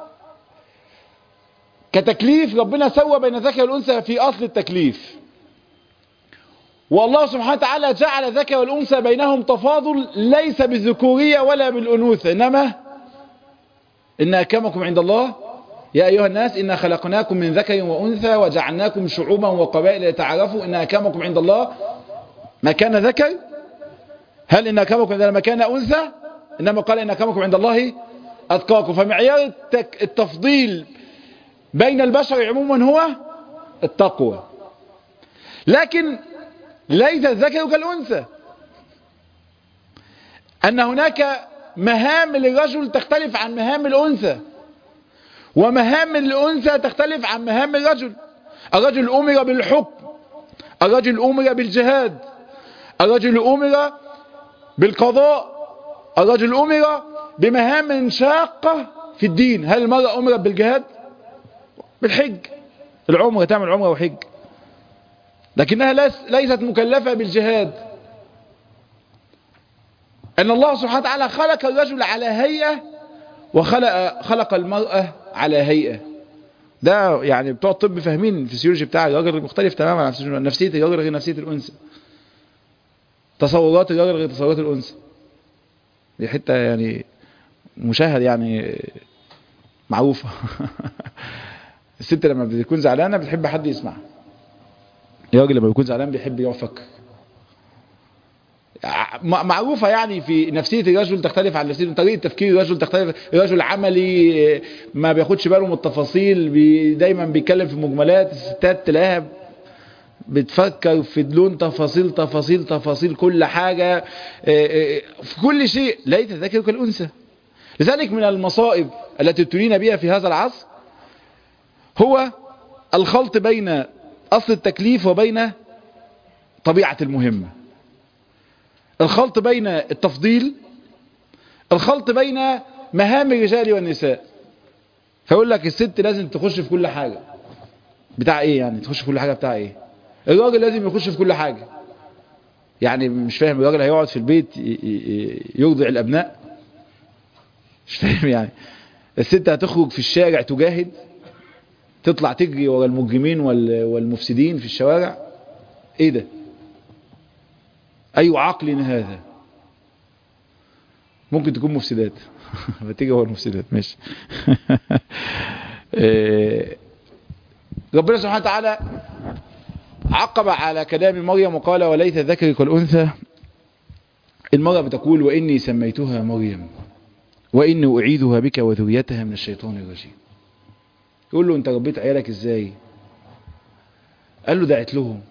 كتكليف ربنا سوى بين الذكر والأنثى في أصل التكليف والله سبحانه وتعالى جعل الذكر والأنثى بينهم تفاضل ليس بالذكورية ولا بالأنوثة إنما إن أكرمكم عند الله يا أيها الناس إنا خلقناكم من ذكر وأنثى وجعلناكم شعوبا وقبائل لتعارفوا إن أكرمكم عند الله ما كان ذكر هل إن أكرمكم عند الله ما كان أنثى إنما قال إن أكرمكم عند الله أتقاكم فمعيار التفضيل بين البشر عموما هو التقوى لكن ليس الذكر كالأنثى أن هناك مهام للرجل تختلف عن مهام الأنثى ومهام الأنثى تختلف عن مهام الرجل الرجل أمر بالحكم الرجل أمر بالجهاد الرجل أمر بالقضاء الرجل أمر بمهام شاقة في الدين هل المرأة أمرت بالجهاد بالحج العمرة تعمل عمرة وحج لكنها ليست مكلفة بالجهاد أن الله سبحانه وتعالى خلق الرجل على هيئة وخلق خلق المرأة على هيئة ده يعني بتوع الطب فاهمين الفسيولوجي بتاع الراجل مختلف تماما عن نفسية الراجل غير نفسية الأنثى تصورات الراجل غير تصورات الأنثى دي حتة يعني مشاهد يعني معروفة الست لما بتكون زعلانة بتحب حد يسمعها الراجل لما بيكون زعلان بيحب يفكر معروفة يعني في نفسية الرجل تختلف عن نفسية طريقة تفكير الرجل تختلف الرجل عملي ما بياخدش باله من التفاصيل بي دايما بيتكلم في مجملات الستات تلاقيها بتفكر في دلون تفاصيل تفاصيل تفاصيل كل حاجة في كل شيء ليس ذكر كالأنثى لذلك من المصائب التي ابتلينا بها في هذا العصر هو الخلط بين أصل التكليف وبين طبيعة المهمة الخلط بين التفضيل الخلط بين مهام الرجال والنساء فيقول لك الست لازم تخش في كل حاجة بتاع ايه يعني تخش في كل حاجة بتاع ايه الراجل لازم يخش في كل حاجة يعني مش فاهم الراجل هيقعد في البيت يرضع الابناء مش فاهم يعني الست هتخرج في الشارع تجاهد تطلع تجري ورا المجرمين والمفسدين في الشوارع ايه ده اي عقل هذا ممكن تكون مفسدات فتيجي هو المفسدات ماشي ربنا سبحانه وتعالى عقب على كلام مريم وقال وليس ذكرك والأنثى المرأة بتقول وإني سميتها مريم وإني أعيذها بك وذريتها من الشيطان الرجيم يقول له أنت ربيت عيالك إزاي قال له دعت لهم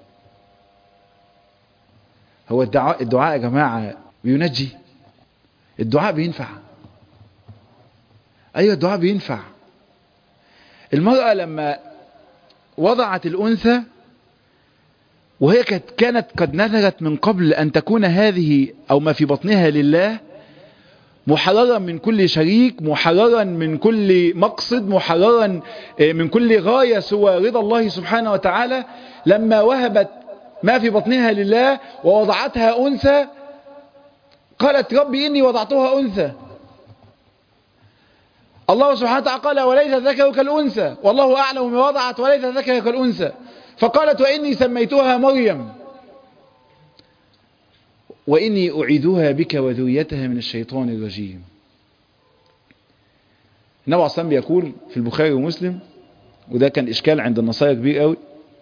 هو الدعاء, الدعاء يا جماعة بينجي الدعاء بينفع أيوة الدعاء بينفع المرأة لما وضعت الأنثى وهي كانت قد نذرت من قبل أن تكون هذه أو ما في بطنها لله محررا من كل شريك محررا من كل مقصد محررا من كل غاية سوى رضا الله سبحانه وتعالى لما وهبت ما في بطنها لله ووضعتها أنثى قالت ربي إني وضعتها أنثى الله سبحانه وتعالى قال وليس ذكرك الأنثى والله أعلم ما وضعت وليس ذكرك الأنثى فقالت وإني سميتها مريم وإني أعيدها بك وذريتها من الشيطان الرجيم النبي عليه الصلاة بيقول في البخاري ومسلم وده كان إشكال عند النصارى كبير قوي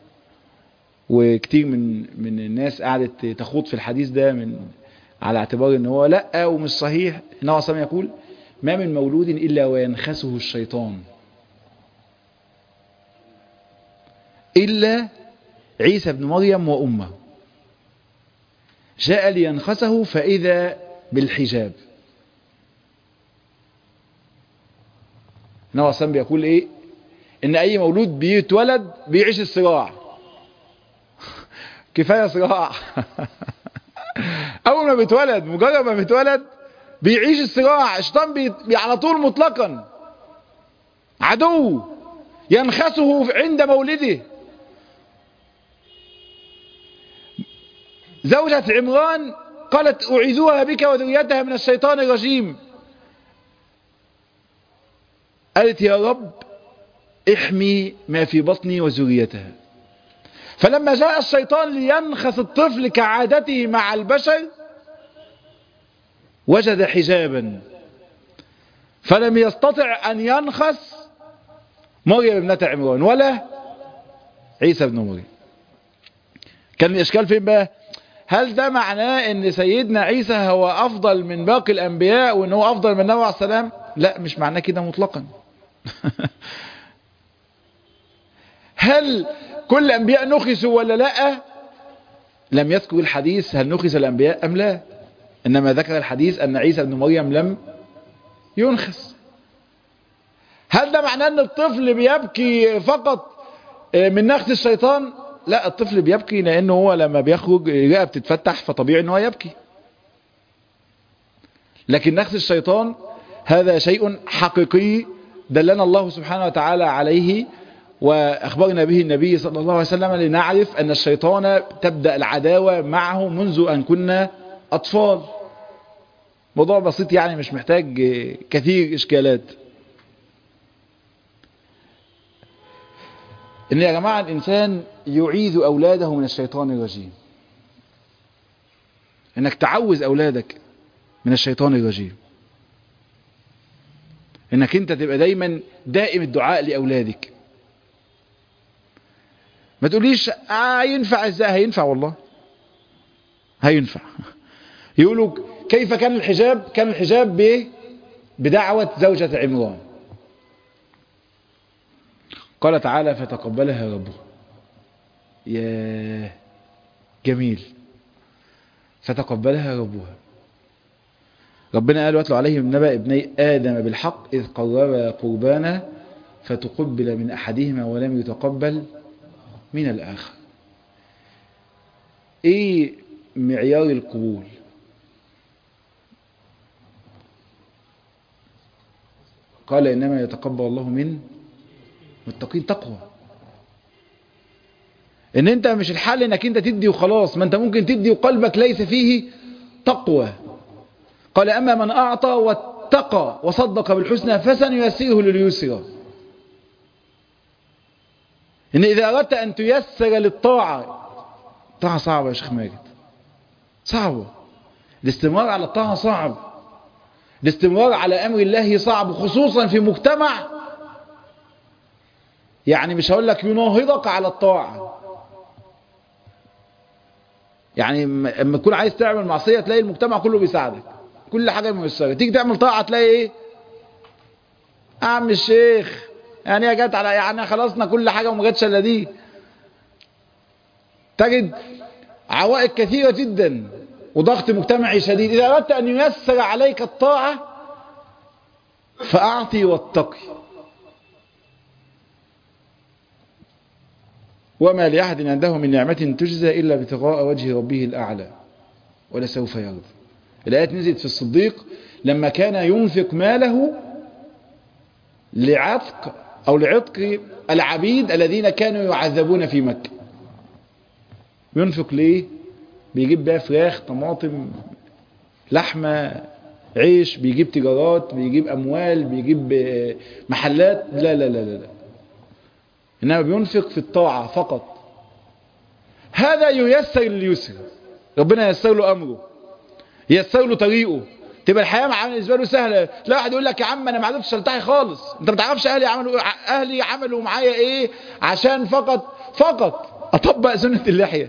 وكتير من من الناس قعدت تخوض في الحديث ده من على اعتبار ان هو لا ومش صحيح النبي عليه الصلاة يقول ما من مولود إلا وينخسه الشيطان إلا عيسى بن مريم وأمه جاء لينخسه فإذا بالحجاب النبي صلى بيقول إيه إن أي مولود بيتولد بيعيش الصراع كفاية صراع أول ما بيتولد مجرد ما بيتولد بيعيش الصراع الشيطان بي... بي على طول مطلقا عدو ينخسه عند مولده زوجة عمران قالت أعيذها بك وذريتها من الشيطان الرجيم قالت يا رب احمي ما في بطني وذريتها فلما جاء الشيطان لينخس الطفل كعادته مع البشر وجد حجابا فلم يستطع أن ينخس مريم ابنة عمران ولا عيسى ابن مريم كان الإشكال فين بقى هل ده معناه ان سيدنا عيسى هو افضل من باقي الانبياء وان هو افضل من النبي عليه السلام لا مش معناه كده مطلقا هل كل الانبياء نخسوا ولا لا لم يذكر الحديث هل نخس الانبياء ام لا انما ذكر الحديث ان عيسى ابن مريم لم ينخس هل ده معناه ان الطفل بيبكي فقط من نخس الشيطان لا الطفل بيبكي لانه هو لما بيخرج رئه بتتفتح فطبيعي ان هو يبكي لكن نخس الشيطان هذا شيء حقيقي دلنا الله سبحانه وتعالى عليه واخبرنا به النبي صلى الله عليه وسلم لنعرف ان الشيطان تبدأ العداوة معه منذ ان كنا اطفال موضوع بسيط يعني مش محتاج كثير اشكالات ان يا جماعة الانسان يعيذ اولاده من الشيطان الرجيم انك تعوز اولادك من الشيطان الرجيم انك انت تبقى دايما دائم الدعاء لاولادك ما تقوليش آه ينفع ازاي هينفع والله هينفع يقولوا كيف كان الحجاب كان الحجاب بايه بدعوة زوجة عمران قال تعالى فتقبلها ربه يا جميل فتقبلها ربها ربنا قال واتلوا عليهم نبأ ابني آدم بالحق إذ قربا قربانا فتقبل من أحدهما ولم يتقبل من الآخر إيه معيار القبول قال إنما يتقبل الله من متقين تقوى ان انت مش الحل انك انت تدي وخلاص ما انت ممكن تدي وقلبك ليس فيه تقوى قال اما من اعطى واتقى وصدق بالحسنى فسنيسره لليسرى ان اذا اردت ان تيسر للطاعة طاعة صعبة يا شيخ ماجد صعبة الاستمرار على الطاعة صعب الاستمرار على امر الله صعب خصوصا في مجتمع يعني مش هقول لك يناهضك على الطاعة يعني لما تكون عايز تعمل معصية تلاقي المجتمع كله بيساعدك كل حاجة ميسرة تيجي تعمل طاعة تلاقي ايه عم الشيخ يعني هي جت على يعني خلصنا كل حاجة وما جاتش الا دي تجد عوائق كثيرة جدا وضغط مجتمعي شديد إذا أردت أن ييسر عليك الطاعة فأعطي واتقي وما لأحد عنده من نعمة تجزى إلا ابتغاء وجه ربه الأعلى ولسوف يرضى الآيات نزلت في الصديق لما كان ينفق ماله لعتق أو لعتق العبيد الذين كانوا يعذبون في مكة ينفق ليه بيجيب بقى فراخ طماطم لحمة عيش بيجيب تجارات بيجيب أموال بيجيب محلات لا لا لا لا, لا. إنما بينفق في الطاعة فقط هذا ييسر لليسر ربنا ييسر له أمره ييسر له طريقه تبقى الحياة معاه بالنسبة له سهلة لا واحد يقول لك يا عم أنا ما عرفتش ألتحي خالص أنت ما تعرفش أهلي عملوا أهلي عملوا معايا إيه عشان فقط فقط أطبق سنة اللحية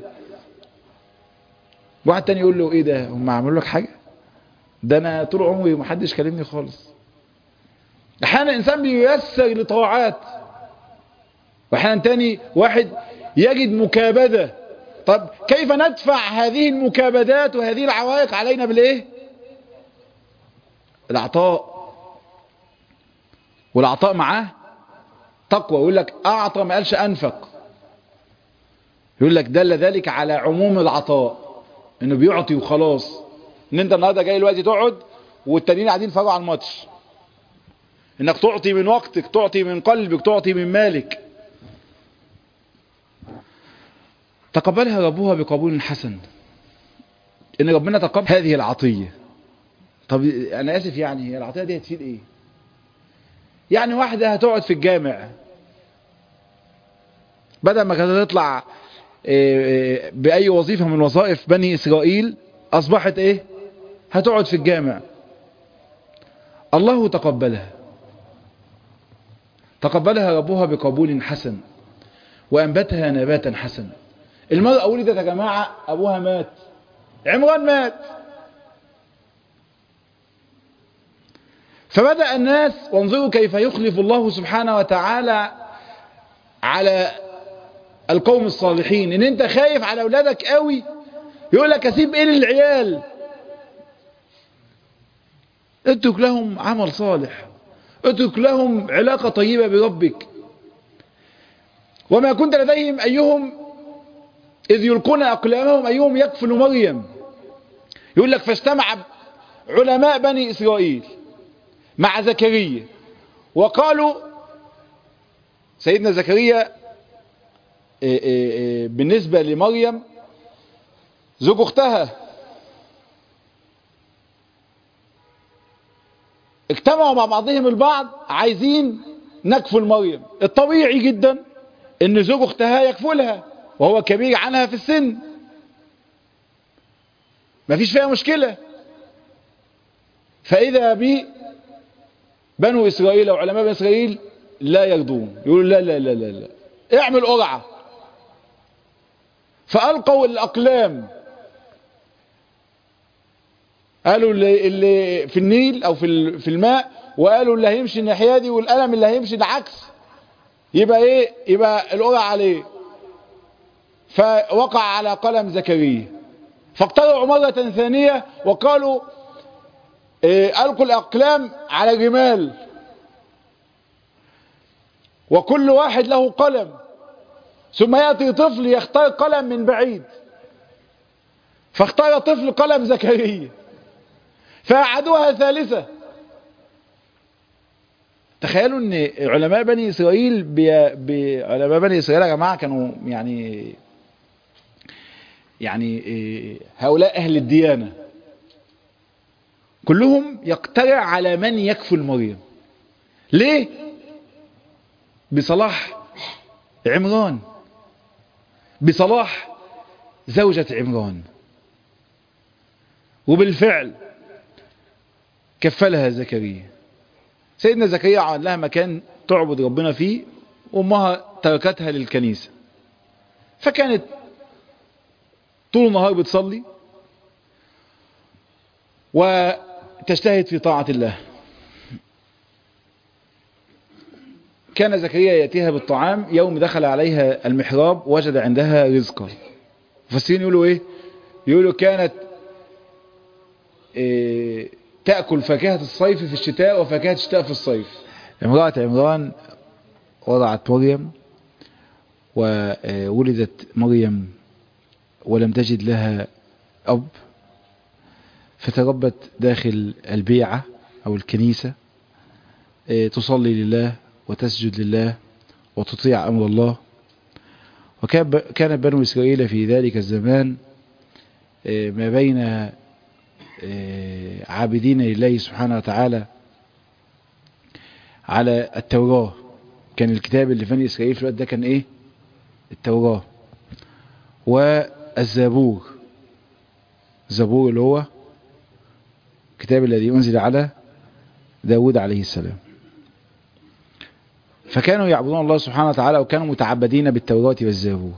واحد تاني يقول له إيه ده هم عملوا لك حاجة ده أنا طول عمري ما حدش كلمني خالص أحيانا الإنسان بييسر لطاعات واحيانا تاني واحد يجد مكابدة طب كيف ندفع هذه المكابدات وهذه العوائق علينا بالايه العطاء والعطاء معاه تقوى يقول لك اعطى ما قالش انفق يقول لك دل ذلك على عموم العطاء انه بيعطي وخلاص ان انت النهارده جاي دلوقتي تقعد والتانيين قاعدين يتفرجوا على الماتش انك تعطي من وقتك تعطي من قلبك تعطي من مالك تقبلها ربها بقبول حسن ان ربنا تقبل هذه العطية طب انا اسف يعني هي العطية دي هتفيد ايه يعني واحدة هتقعد في الجامع بدل ما كانت تطلع بأي وظيفة من وظائف بني إسرائيل أصبحت إيه هتقعد في الجامع الله تقبلها تقبلها ربها بقبول حسن وأنبتها نباتا حسنا المرأة ولدت يا جماعة أبوها مات عمران مات فبدأ الناس وانظروا كيف يخلف الله سبحانه وتعالى على القوم الصالحين ان انت خايف على اولادك قوي يقول لك اسيب ايه للعيال اترك لهم عمل صالح اترك لهم علاقة طيبة بربك وما كنت لديهم ايهم إذ يلقون أقلامهم أيهم يكفل مريم يقول لك فاجتمع علماء بني إسرائيل مع زكريا وقالوا سيدنا زكريا بالنسبة لمريم زوج اختها اجتمعوا مع بعضهم البعض عايزين نكفل مريم الطبيعي جدا ان زوج اختها يكفلها وهو كبير عنها في السن مفيش فيها مشكلة فإذا بي بنو إسرائيل أو علماء بني إسرائيل لا يرضون يقولوا لا لا لا لا, لا. اعمل قرعة فألقوا الأقلام قالوا اللي, اللي في النيل أو في في الماء وقالوا اللي هيمشي الناحية دي والقلم اللي هيمشي العكس يبقى ايه يبقى القرعة عليه فوقع على قلم زكريا فاقترعوا مرة ثانية وقالوا إيه ألقوا الأقلام على الرمال وكل واحد له قلم ثم يأتي طفل يختار قلم من بعيد فاختار طفل قلم زكريا فأعادوها ثالثة تخيلوا ان علماء بني اسرائيل بي... بي... علماء بني اسرائيل يا جماعه كانوا يعني يعني إيه هؤلاء أهل الديانة كلهم يقترع على من يكفل مريم ليه بصلاح عمران بصلاح زوجة عمران وبالفعل كفلها زكريا سيدنا زكريا عمل لها مكان تعبد ربنا فيه وامها تركتها للكنيسة فكانت طول النهار بتصلي وتجتهد في طاعة الله كان زكريا يأتيها بالطعام يوم دخل عليها المحراب وجد عندها رزقا مفسرين يقولوا ايه يقولوا كانت إيه تأكل فاكهة الصيف في الشتاء وفاكهة الشتاء في الصيف امرأة عمران وضعت مريم وولدت مريم ولم تجد لها أب فتربت داخل البيعة أو الكنيسة تصلي لله وتسجد لله وتطيع أمر الله وكان بنو إسرائيل في ذلك الزمان ما بين عابدين لله سبحانه وتعالى على التوراة كان الكتاب اللي في بني إسرائيل في الوقت ده كان إيه التوراة والزبور الزبور اللي هو الكتاب الذي أنزل على داود عليه السلام فكانوا يعبدون الله سبحانه وتعالى وكانوا متعبدين بالتوراة والزبور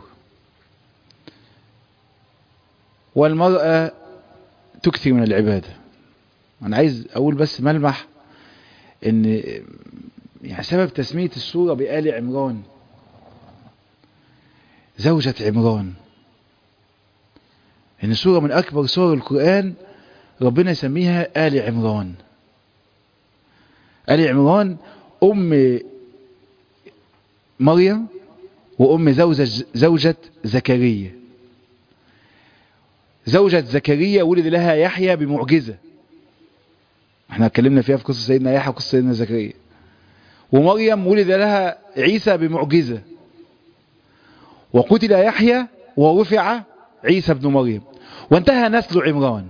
والمرأة تكثر من العبادة أنا عايز أقول بس ملمح إن يعني سبب تسمية السورة بآل عمران زوجة عمران إن سورة من أكبر سور القرآن ربنا يسميها آل عمران آل عمران أم مريم وأم زوجة, زوجة زكريا زوجة زكريا ولد لها يحيى بمعجزة احنا اتكلمنا فيها في قصة سيدنا يحيى وقصة سيدنا زكريا ومريم ولد لها عيسى بمعجزة وقتل يحيى ورفع عيسى بن مريم وانتهى نسل عمران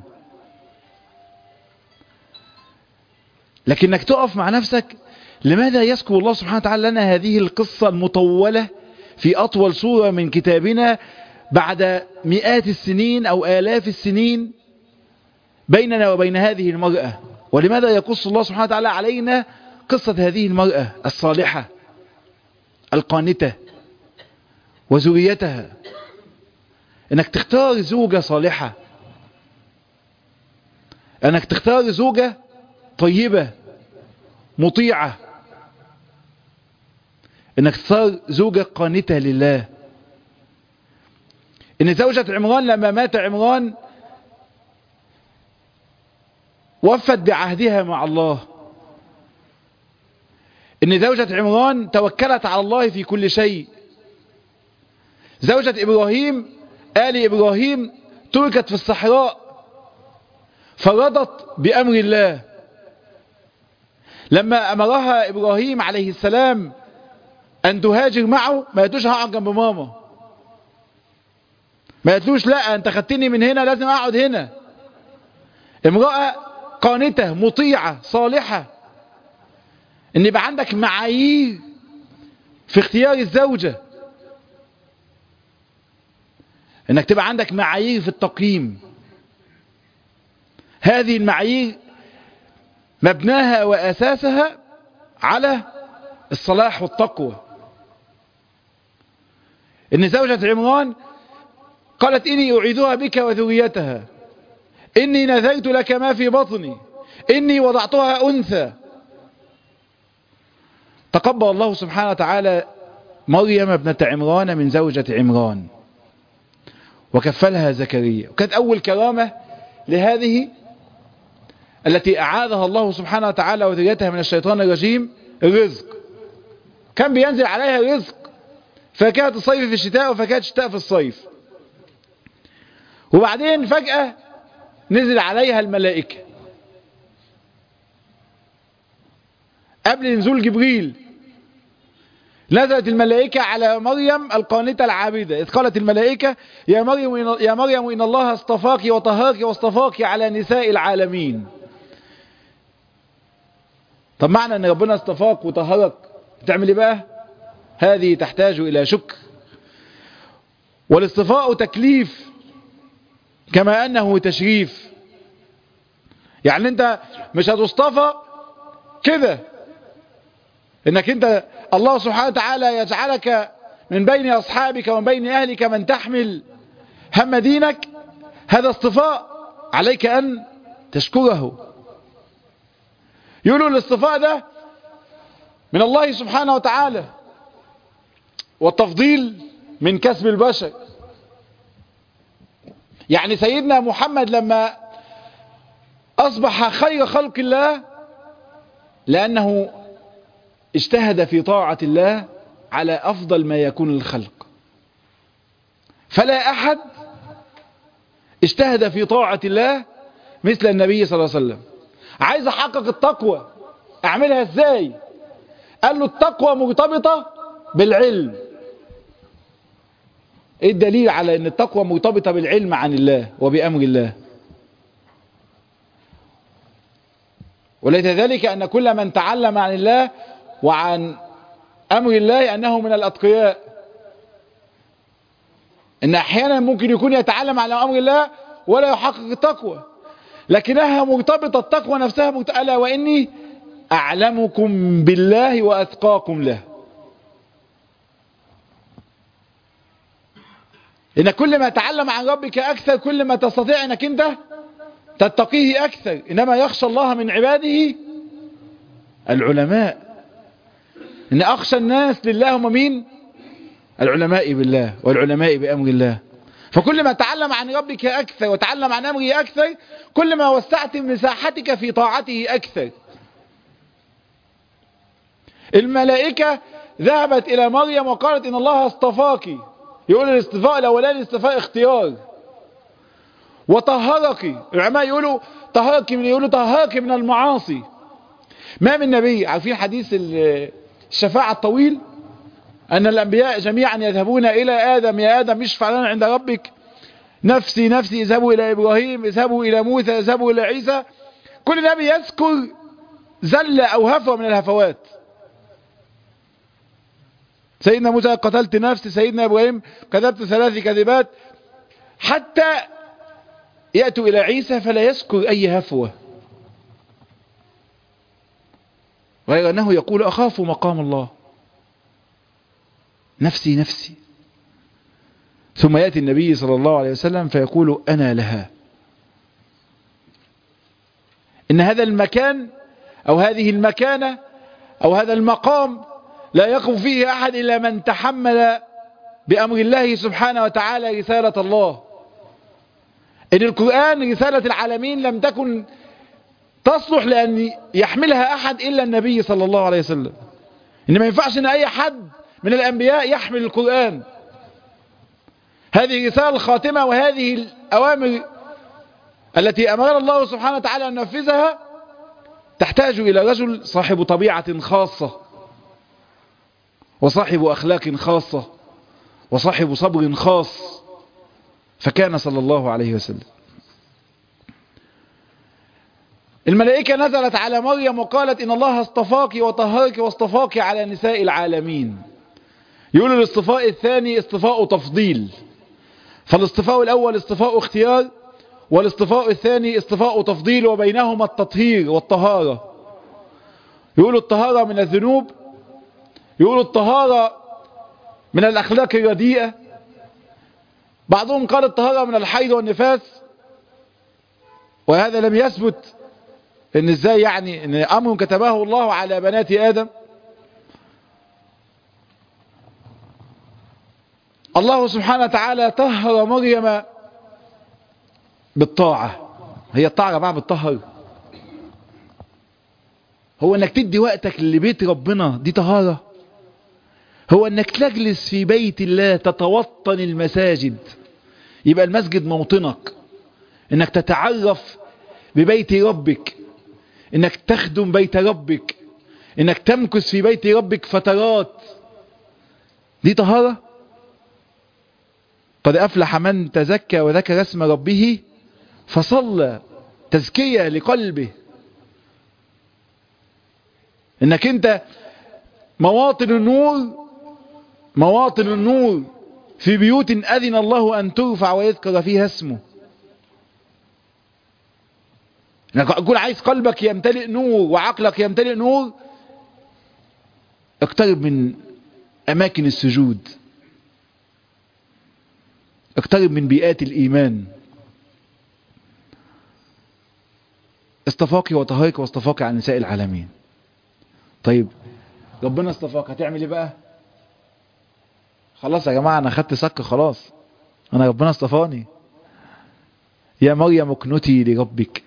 لكنك تقف مع نفسك لماذا يذكر الله سبحانه وتعالى لنا هذه القصة المطولة في أطول سورة من كتابنا بعد مئات السنين أو آلاف السنين بيننا وبين هذه المرأة ولماذا يقص الله سبحانه وتعالى علينا قصة هذه المرأة الصالحة القانتة وزوجيتها انك تختار زوجة صالحة انك تختار زوجة طيبة مطيعة انك تختار زوجة قانتة لله ان زوجة عمران لما مات عمران وفت بعهدها مع الله ان زوجة عمران توكلت على الله في كل شيء زوجة ابراهيم آل ابراهيم تركت في الصحراء فرضت بامر الله لما امرها ابراهيم عليه السلام ان تهاجر معه ما قالتوش هقعد جنب ماما ما قالتلوش لا انت خدتني من هنا لازم اقعد هنا امرأة قانتة مطيعة صالحة ان يبقى عندك معايير في اختيار الزوجة انك تبقى عندك معايير في التقييم هذه المعايير مبناها واساسها على الصلاح والتقوى ان زوجة عمران قالت إني أعيدها بك وذريتها إني نذرت لك ما في بطني إني وضعتها أنثى تقبل الله سبحانه وتعالى مريم ابنة عمران من زوجة عمران وكفلها زكريا وكانت أول كرامة لهذه التي أعاذها الله سبحانه وتعالى وذريتها من الشيطان الرجيم الرزق كان بينزل عليها رزق فاكهة الصيف في الشتاء وفاكهة الشتاء في الصيف وبعدين فجأة نزل عليها الملائكة قبل نزول جبريل نزلت الملائكة على مريم القانتة العابدة إذ قالت الملائكة يا مريم يا مريم إن الله اصطفاك وطهاك واصطفاك على نساء العالمين طب معنى أن ربنا اصطفاك وطهرك تعمل إيه بقى هذه تحتاج إلى شكر والاصطفاء تكليف كما أنه تشريف يعني أنت مش هتصطفى كده انك انت الله سبحانه وتعالى يجعلك من بين اصحابك ومن بين اهلك من تحمل هم دينك هذا اصطفاء عليك ان تشكره يقولوا الاصطفاء ده من الله سبحانه وتعالى والتفضيل من كسب البشر يعني سيدنا محمد لما اصبح خير خلق الله لانه اجتهد في طاعة الله على أفضل ما يكون الخلق فلا أحد اجتهد في طاعة الله مثل النبي صلى الله عليه وسلم عايز أحقق التقوى أعملها إزاي قال له التقوى مرتبطة بالعلم ايه الدليل على ان التقوى مرتبطة بالعلم عن الله وبأمر الله وليس ذلك ان كل من تعلم عن الله وعن أمر الله أنه من الأتقياء إن أحيانا ممكن يكون يتعلم على أمر الله ولا يحقق التقوى لكنها مرتبطة التقوى نفسها ألا وإني أعلمكم بالله وأتقاكم له إن كل ما تعلم عن ربك أكثر كل ما تستطيع أنك أنت تتقيه أكثر إنما يخشى الله من عباده العلماء ان اخشى الناس لله هم مين العلماء بالله والعلماء بامر الله فكل ما تعلم عن ربك اكثر وتعلم عن امره اكثر كل ما وسعت مساحتك في طاعته اكثر الملائكة ذهبت الى مريم وقالت ان الله اصطفاك يقول الاصطفاء الاولاني اصطفاء اختيار وطهرك العلماء يقولوا طهرك من يقولوا طهرك من المعاصي ما من نبي عارفين حديث الشفاعة الطويل أن الأنبياء جميعا يذهبون إلى آدم يا آدم اشفع لنا عند ربك نفسي نفسي اذهبوا إلى إبراهيم اذهبوا إلى موسى اذهبوا إلى عيسى كل نبي يذكر زلة أو هفوة من الهفوات سيدنا موسى قتلت نفسي سيدنا إبراهيم كذبت ثلاث كذبات حتى يأتوا إلى عيسى فلا يذكر أي هفوة غير أنه يقول أخاف مقام الله نفسي نفسي ثم يأتي النبي صلى الله عليه وسلم فيقول أنا لها إن هذا المكان أو هذه المكانة أو هذا المقام لا يقف فيه أحد إلا من تحمل بأمر الله سبحانه وتعالى رسالة الله إن القرآن رسالة العالمين لم تكن تصلح لأن يحملها أحد إلا النبي صلى الله عليه وسلم إن ما ينفعش أن أي حد من الأنبياء يحمل القرآن هذه رسالة الخاتمة وهذه الأوامر التي أمر الله سبحانه وتعالى أن ننفذها تحتاج إلى رجل صاحب طبيعة خاصة وصاحب أخلاق خاصة وصاحب صبر خاص فكان صلى الله عليه وسلم الملائكة نزلت على مريم وقالت إن الله اصطفاك وطهرك واصطفاك على نساء العالمين يقول الاصطفاء الثاني اصطفاء تفضيل فالاصطفاء الأول اصطفاء اختيار والاصطفاء الثاني اصطفاء تفضيل وبينهما التطهير والطهارة يقول الطهارة من الذنوب يقول الطهارة من الأخلاق الرديئة بعضهم قال الطهارة من الحيض والنفاس وهذا لم يثبت ان ازاي يعني ان امر كتبه الله على بنات ادم الله سبحانه وتعالى طهر مريم بالطاعة هي الطاعة بقى بتطهر هو انك تدي وقتك لبيت ربنا دي طهارة هو انك تجلس في بيت الله تتوطن المساجد يبقى المسجد موطنك انك تتعرف ببيت ربك انك تخدم بيت ربك انك تمكث في بيت ربك فترات دي طهارة قد أفلح من تزكى وذكر اسم ربه فصلى تزكية لقلبه انك انت مواطن النور مواطن النور في بيوت أذن الله أن ترفع ويذكر فيها اسمه انك اقول عايز قلبك يمتلئ نور وعقلك يمتلئ نور اقترب من اماكن السجود اقترب من بيئات الايمان اصطفاك وطهرك واصطفاك عن نساء العالمين طيب ربنا اصطفاك هتعمل ايه بقى خلاص يا جماعة انا خدت سك خلاص انا ربنا اصطفاني يا مريم اكنتي لربك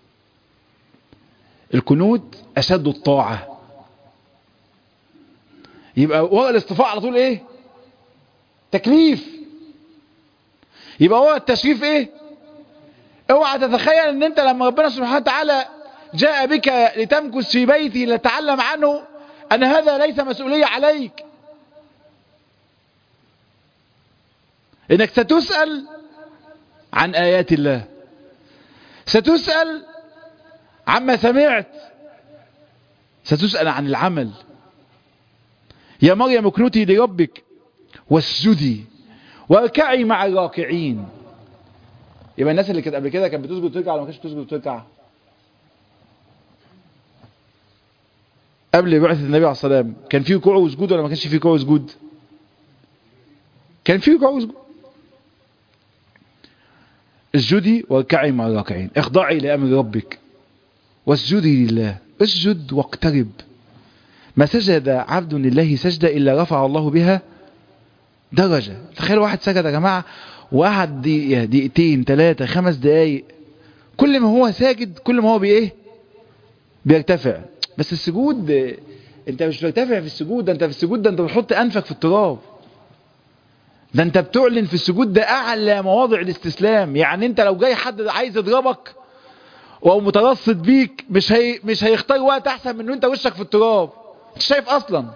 الكنوت اشد الطاعة يبقى ورا الاصطفاء على طول ايه تكليف يبقى ورا التشريف ايه اوعى تتخيل ان انت لما ربنا سبحانه وتعالى جاء بك لتمكث في بيتي لتعلم عنه ان هذا ليس مسؤولية عليك انك ستسأل عن ايات الله ستسأل عما سمعت ستسأل عن العمل يا مريم اكنتي لربك واسجدي واركعي مع الراكعين يبقى الناس اللي كانت قبل كده كانت بتسجد وتركع ولا ما كانتش بتسجد وتركع قبل بعثة النبي عليه الصلاة والسلام كان فيه ركوع وسجود ولا ما كانش فيه ركوع وسجود كان فيه ركوع وسجود اسجدي واركعي مع الراكعين اخضعي لامر ربك واسجدي لله اسجد واقترب ما سجد عبد لله سجدة إلا رفع الله بها درجة تخيل واحد سجد يا جماعة وقعد دقيقة دقيقتين ثلاثة خمس دقايق كل ما هو ساجد كل ما هو بإيه بيرتفع بس السجود انت مش بترتفع في السجود ده انت في السجود ده انت بتحط انفك في التراب ده انت بتعلن في السجود ده اعلى مواضع الاستسلام يعني انت لو جاي حد عايز يضربك او مترصد بيك مش هي مش هيختار وقت احسن من ان انت وشك في التراب انت شايف اصلا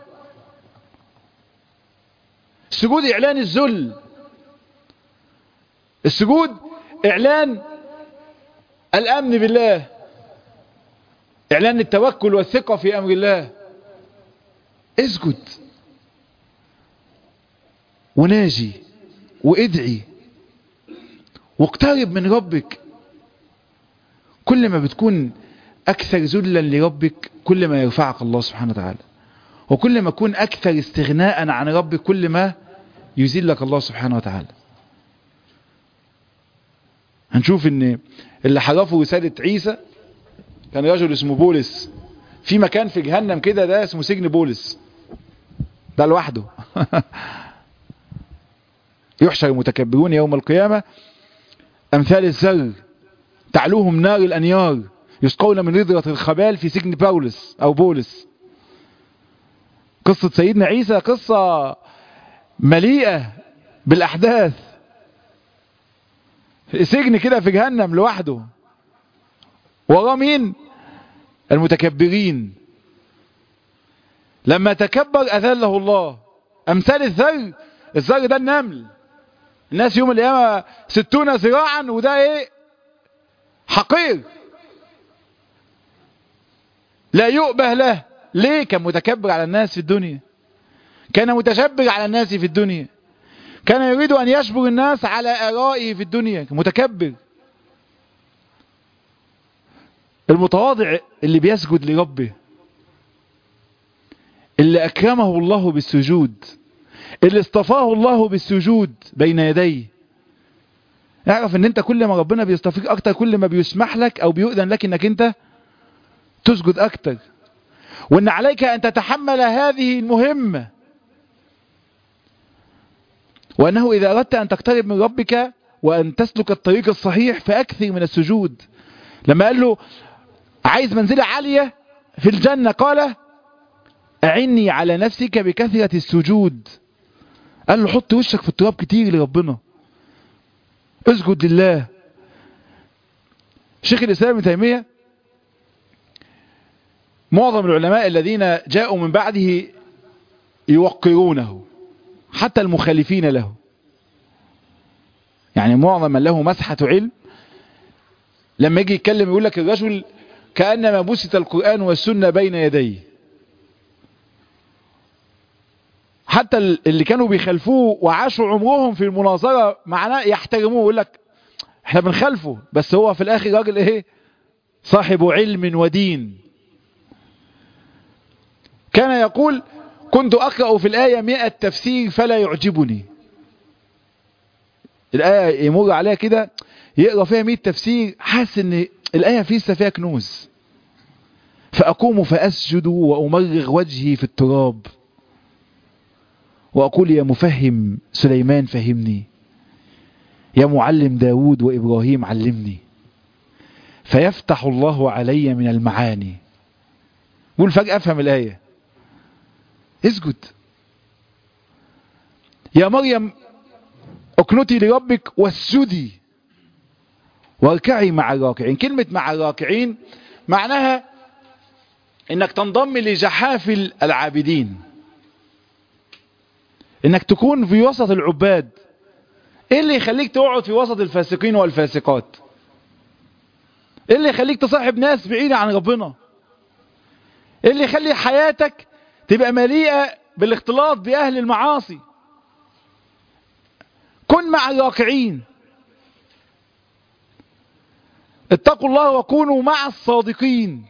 السجود اعلان الذل السجود اعلان الامن بالله اعلان التوكل والثقة في امر الله اسجد وناجي وادعي واقترب من ربك كل ما بتكون اكثر ذلا لربك كل ما يرفعك الله سبحانه وتعالى وكل ما تكون اكثر استغناء عن ربك كل ما يذلك الله سبحانه وتعالى هنشوف ان اللي حرفوا رسالة عيسى كان رجل اسمه بولس في مكان في جهنم كده ده اسمه سجن بولس ده لوحده يحشر المتكبرون يوم القيامة امثال الزر تعلوهم نار الانيار يسقون من رضرة الخبال في سجن باولس او بولس قصة سيدنا عيسى قصة مليئة بالاحداث سجن كده في جهنم لوحده وراه مين المتكبرين لما تكبر اذله الله امثال الذر الذر ده النمل الناس يوم القيامة ستون ذراعا وده ايه حقير لا يؤبه له ليه كان متكبر على الناس في الدنيا كان متشبر على الناس في الدنيا كان يريد أن يشبر الناس على آرائه في الدنيا متكبر المتواضع اللي بيسجد لربه اللي أكرمه الله بالسجود اللي اصطفاه الله بالسجود بين يديه اعرف ان انت كل ما ربنا بيصطفيك اكتر كل ما بيسمح لك او بيؤذن لك انك انت تسجد اكتر وان عليك ان تتحمل هذه المهمة وانه اذا اردت ان تقترب من ربك وان تسلك الطريق الصحيح فاكثر من السجود لما قال له عايز منزلة عالية في الجنة قال اعني على نفسك بكثرة السجود قال له حط وشك في التراب كتير لربنا اسجد لله شيخ الإسلام ابن تيمية معظم العلماء الذين جاءوا من بعده يوقرونه حتى المخالفين له يعني معظم من له مسحة علم لما يجي يتكلم يقول لك الرجل كأنما بسط القرآن والسنة بين يديه حتى اللي كانوا بيخالفوه وعاشوا عمرهم في المناظرة معنا يحترموه يقول لك احنا بنخالفه بس هو في الاخر راجل ايه صاحب علم ودين كان يقول كنت اقرأ في الآية مئة تفسير فلا يعجبني الآية يمر عليها كده يقرأ فيها مئة تفسير حاسس ان الآية في فيها كنوز فأقوم فأسجد وأمرغ وجهي في التراب وأقول يا مفهم سليمان فهمني يا معلم داود وإبراهيم علمني فيفتح الله علي من المعاني قول فجأة أفهم الآية اسجد يا مريم اقنتي لربك واسجدي واركعي مع الراكعين كلمة مع الراكعين معناها انك تنضم لجحافل العابدين انك تكون في وسط العباد ايه اللي يخليك تقعد في وسط الفاسقين والفاسقات ايه اللي يخليك تصاحب ناس بعيدة عن ربنا ايه اللي يخلي حياتك تبقى مليئة بالاختلاط بأهل المعاصي كن مع الراكعين اتقوا الله وكونوا مع الصادقين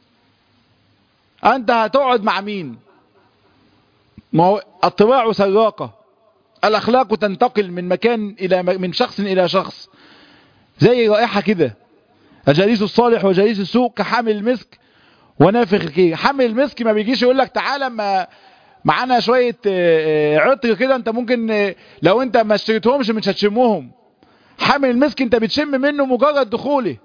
انت هتقعد مع مين ما هو الطباع سراقة الاخلاق تنتقل من مكان الى من شخص الى شخص زي رائحة كده الجليس الصالح وجليس السوء كحامل المسك ونافخ الكير حامل المسك ما بيجيش يقول لك تعالى ما معانا شوية عطر كده انت ممكن لو انت ما اشتريتهمش مش هتشمهم حامل المسك انت بتشم منه مجرد دخوله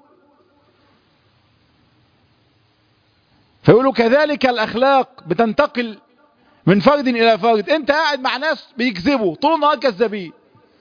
فيقولوا كذلك الاخلاق بتنتقل من فرد الى فرد انت قاعد مع ناس بيكذبوا طول النهار كذابين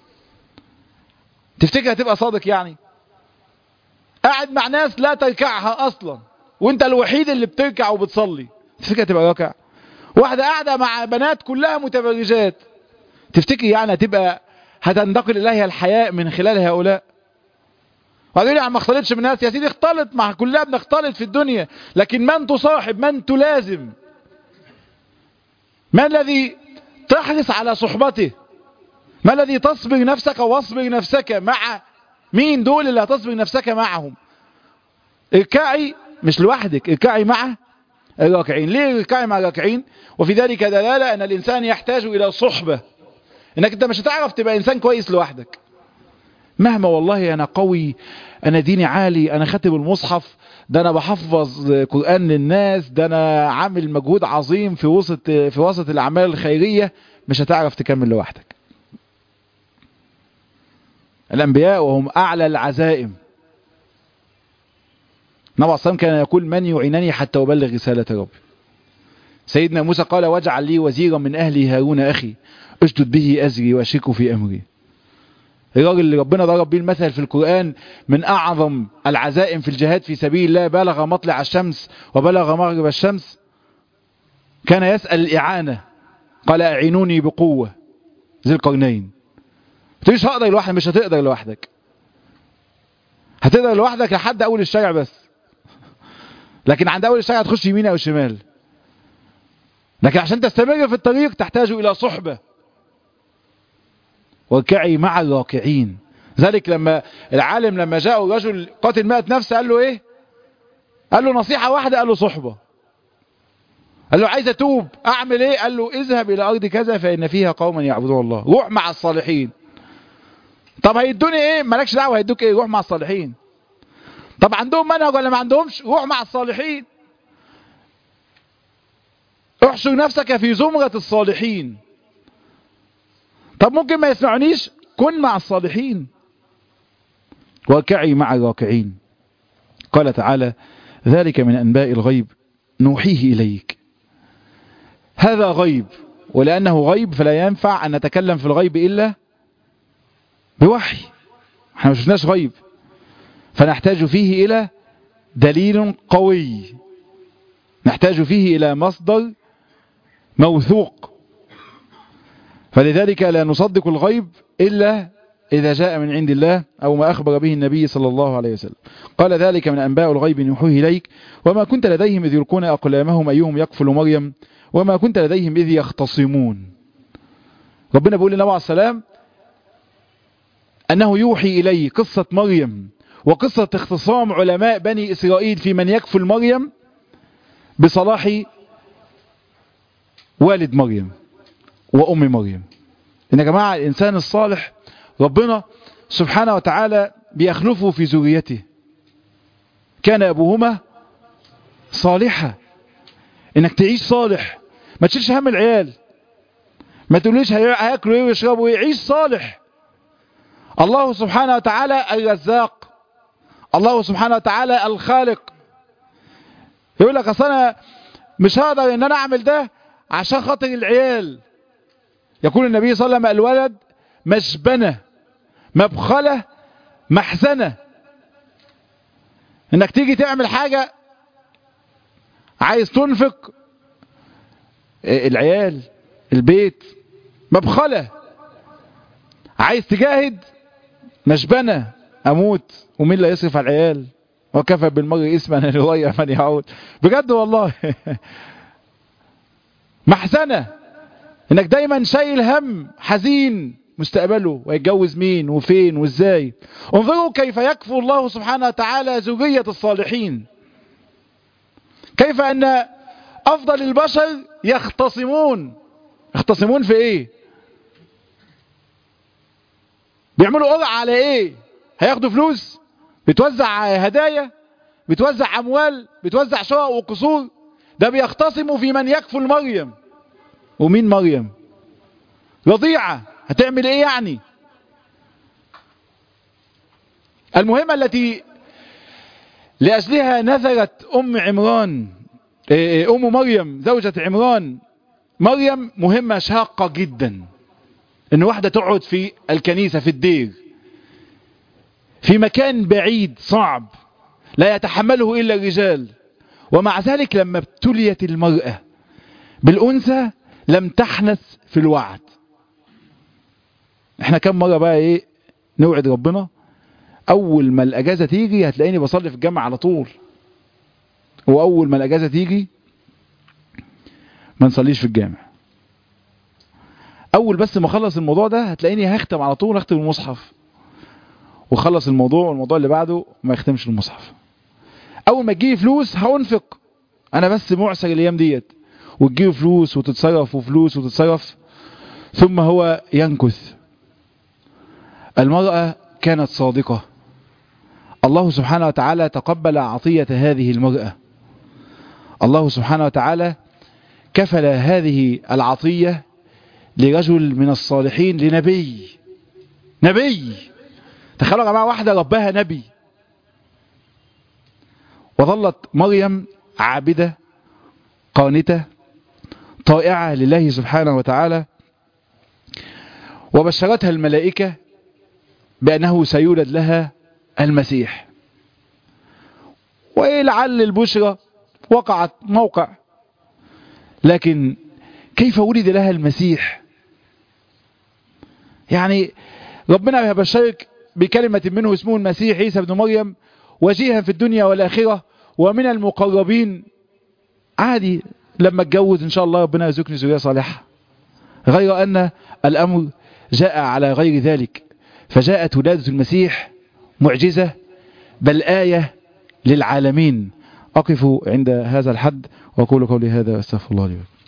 تفتكر هتبقى صادق يعني قاعد مع ناس لا تركعها اصلا وانت الوحيد اللي بتركع وبتصلي تفتكر هتبقى راكع واحدة قاعدة مع بنات كلها متبرجات تفتكر يعني هتبقى هتنتقل اليها الحياء من خلال هؤلاء وقالوا لي يعني ما اختلطش من ناس يا سيدي اختلط مع كلها بنختلط في الدنيا لكن من تصاحب من تلازم ما الذي تحرص على صحبته ما الذي تصبر نفسك واصبر نفسك مع مين دول اللي هتصبر نفسك معهم اركعي مش لوحدك اركعي مع الراكعين ليه اركعي مع الراكعين وفي ذلك دلالة ان الانسان يحتاج الى صحبة انك انت مش هتعرف تبقى انسان كويس لوحدك مهما والله انا قوي انا ديني عالي انا خاتم المصحف ده انا بحفظ قرآن للناس ده انا عامل مجهود عظيم في وسط في وسط الاعمال الخيرية مش هتعرف تكمل لوحدك الانبياء وهم اعلى العزائم النبي صلى كان يقول من يعينني حتى أبلغ رسالة ربي سيدنا موسى قال واجعل لي وزيرا من أهلي هارون أخي اشدد به أزري وأشركه في أمري الراجل اللي ربنا ضرب به المثل في القرآن من أعظم العزائم في الجهاد في سبيل الله بلغ مطلع الشمس وبلغ مغرب الشمس كان يسأل الإعانة قال أعينوني بقوة ذي القرنين مش هقدر لوحدك مش هتقدر لوحدك هتقدر لوحدك لحد أول الشارع بس لكن عند أول الشارع تخش يمين أو شمال لكن عشان تستمر في الطريق تحتاج إلى صحبة واركعي مع الراكعين ذلك لما العالم لما جاء الرجل قاتل مئة نفس قال له ايه قال له نصيحة واحدة قال له صحبة قال له عايز اتوب اعمل ايه قال له اذهب الى ارض كذا فان فيها قوما يعبدون الله روح مع الصالحين طب هيدوني ايه مالكش دعوه هيدوك ايه روح مع الصالحين طب عندهم منهج ولا ما عندهمش روح مع الصالحين احشر نفسك في زمرة الصالحين طب ممكن ما يسمعنيش كن مع الصالحين واركعي مع الراكعين قال تعالى ذلك من أنباء الغيب نوحيه إليك هذا غيب ولأنه غيب فلا ينفع أن نتكلم في الغيب إلا بوحي احنا ما شفناش غيب فنحتاج فيه إلى دليل قوي نحتاج فيه إلى مصدر موثوق فلذلك لا نصدق الغيب إلا إذا جاء من عند الله أو ما أخبر به النبي صلى الله عليه وسلم قال ذلك من أنباء الغيب نوحوه إليك وما كنت لديهم إذ يلقون أقلامهم أيهم يكفل مريم وما كنت لديهم إذ يختصمون ربنا بيقول لنا عليه السلام أنه يوحي إليه قصة مريم وقصة اختصام علماء بني إسرائيل في من يكفل مريم بصلاح والد مريم وأم مريم إن يا جماعة الإنسان الصالح ربنا سبحانه وتعالى بيخلفه في ذريته كان أبوهما صالحة إنك تعيش صالح ما تشيلش هم العيال ما تقوليش هياكلوا ايه ويشربوا ايه عيش صالح الله سبحانه وتعالى الرزاق الله سبحانه وتعالى الخالق يقول لك اصل انا مش هقدر ان انا اعمل ده عشان خاطر العيال يقول النبي صلى الله عليه وسلم الولد مشبنة مبخلة محزنة انك تيجي تعمل حاجة عايز تنفق العيال البيت مبخلة عايز تجاهد مشبنة اموت ومين اللي يصرف على العيال وكفى بالمرء اسما ان يضيع من يعود بجد والله محزنة انك دايما شايل هم حزين مستقبله ويتجوز مين وفين وازاي انظروا كيف يكفو الله سبحانه وتعالى ذرية الصالحين كيف ان افضل البشر يختصمون يختصمون في ايه بيعملوا قرعة على ايه هياخدوا فلوس بتوزع هدايا بتوزع اموال بتوزع شقق وقصور ده بيختصموا في من يكفل مريم ومين مريم رضيعة هتعمل ايه يعني المهمة التي لأجلها نذرت أم عمران أم مريم زوجة عمران مريم مهمة شاقة جدا ان واحدة تقعد في الكنيسة في الدير في مكان بعيد صعب لا يتحمله إلا الرجال ومع ذلك لما ابتليت المرأة بالأنثى لم تحنث في الوعد احنا كم مرة بقى ايه نوعد ربنا اول ما الاجازة تيجي هتلاقيني بصلي في الجامعة على طول واول ما الاجازة تيجي ما نصليش في الجامع اول بس ما اخلص الموضوع ده هتلاقيني هختم على طول هختم المصحف وخلص الموضوع والموضوع اللي بعده ما يختمش المصحف اول ما تجيلي فلوس هانفق انا بس معسر الايام ديت وتجيله فلوس وتتصرف وفلوس وتتصرف ثم هو ينكث المرأة كانت صادقة الله سبحانه وتعالى تقبل عطية هذه المرأة الله سبحانه وتعالى كفل هذه العطية لرجل من الصالحين لنبي نبي تخيلوا يا جماعة واحدة ربها نبي وظلت مريم عابدة قانتة طائعة لله سبحانه وتعالى وبشرتها الملائكة بأنه سيولد لها المسيح ولعل البشرى وقعت موقع لكن كيف ولد لها المسيح يعني ربنا يبشرك بكلمة منه اسمه المسيح عيسى بن مريم وجيها في الدنيا والآخرة ومن المقربين عادي لما اتجوز ان شاء الله ربنا يرزقني ذريه صالحه غير ان الامر جاء على غير ذلك فجاءت ولادة المسيح معجزة بل آية للعالمين أقف عند هذا الحد وأقول قولي هذا أستغفر الله لي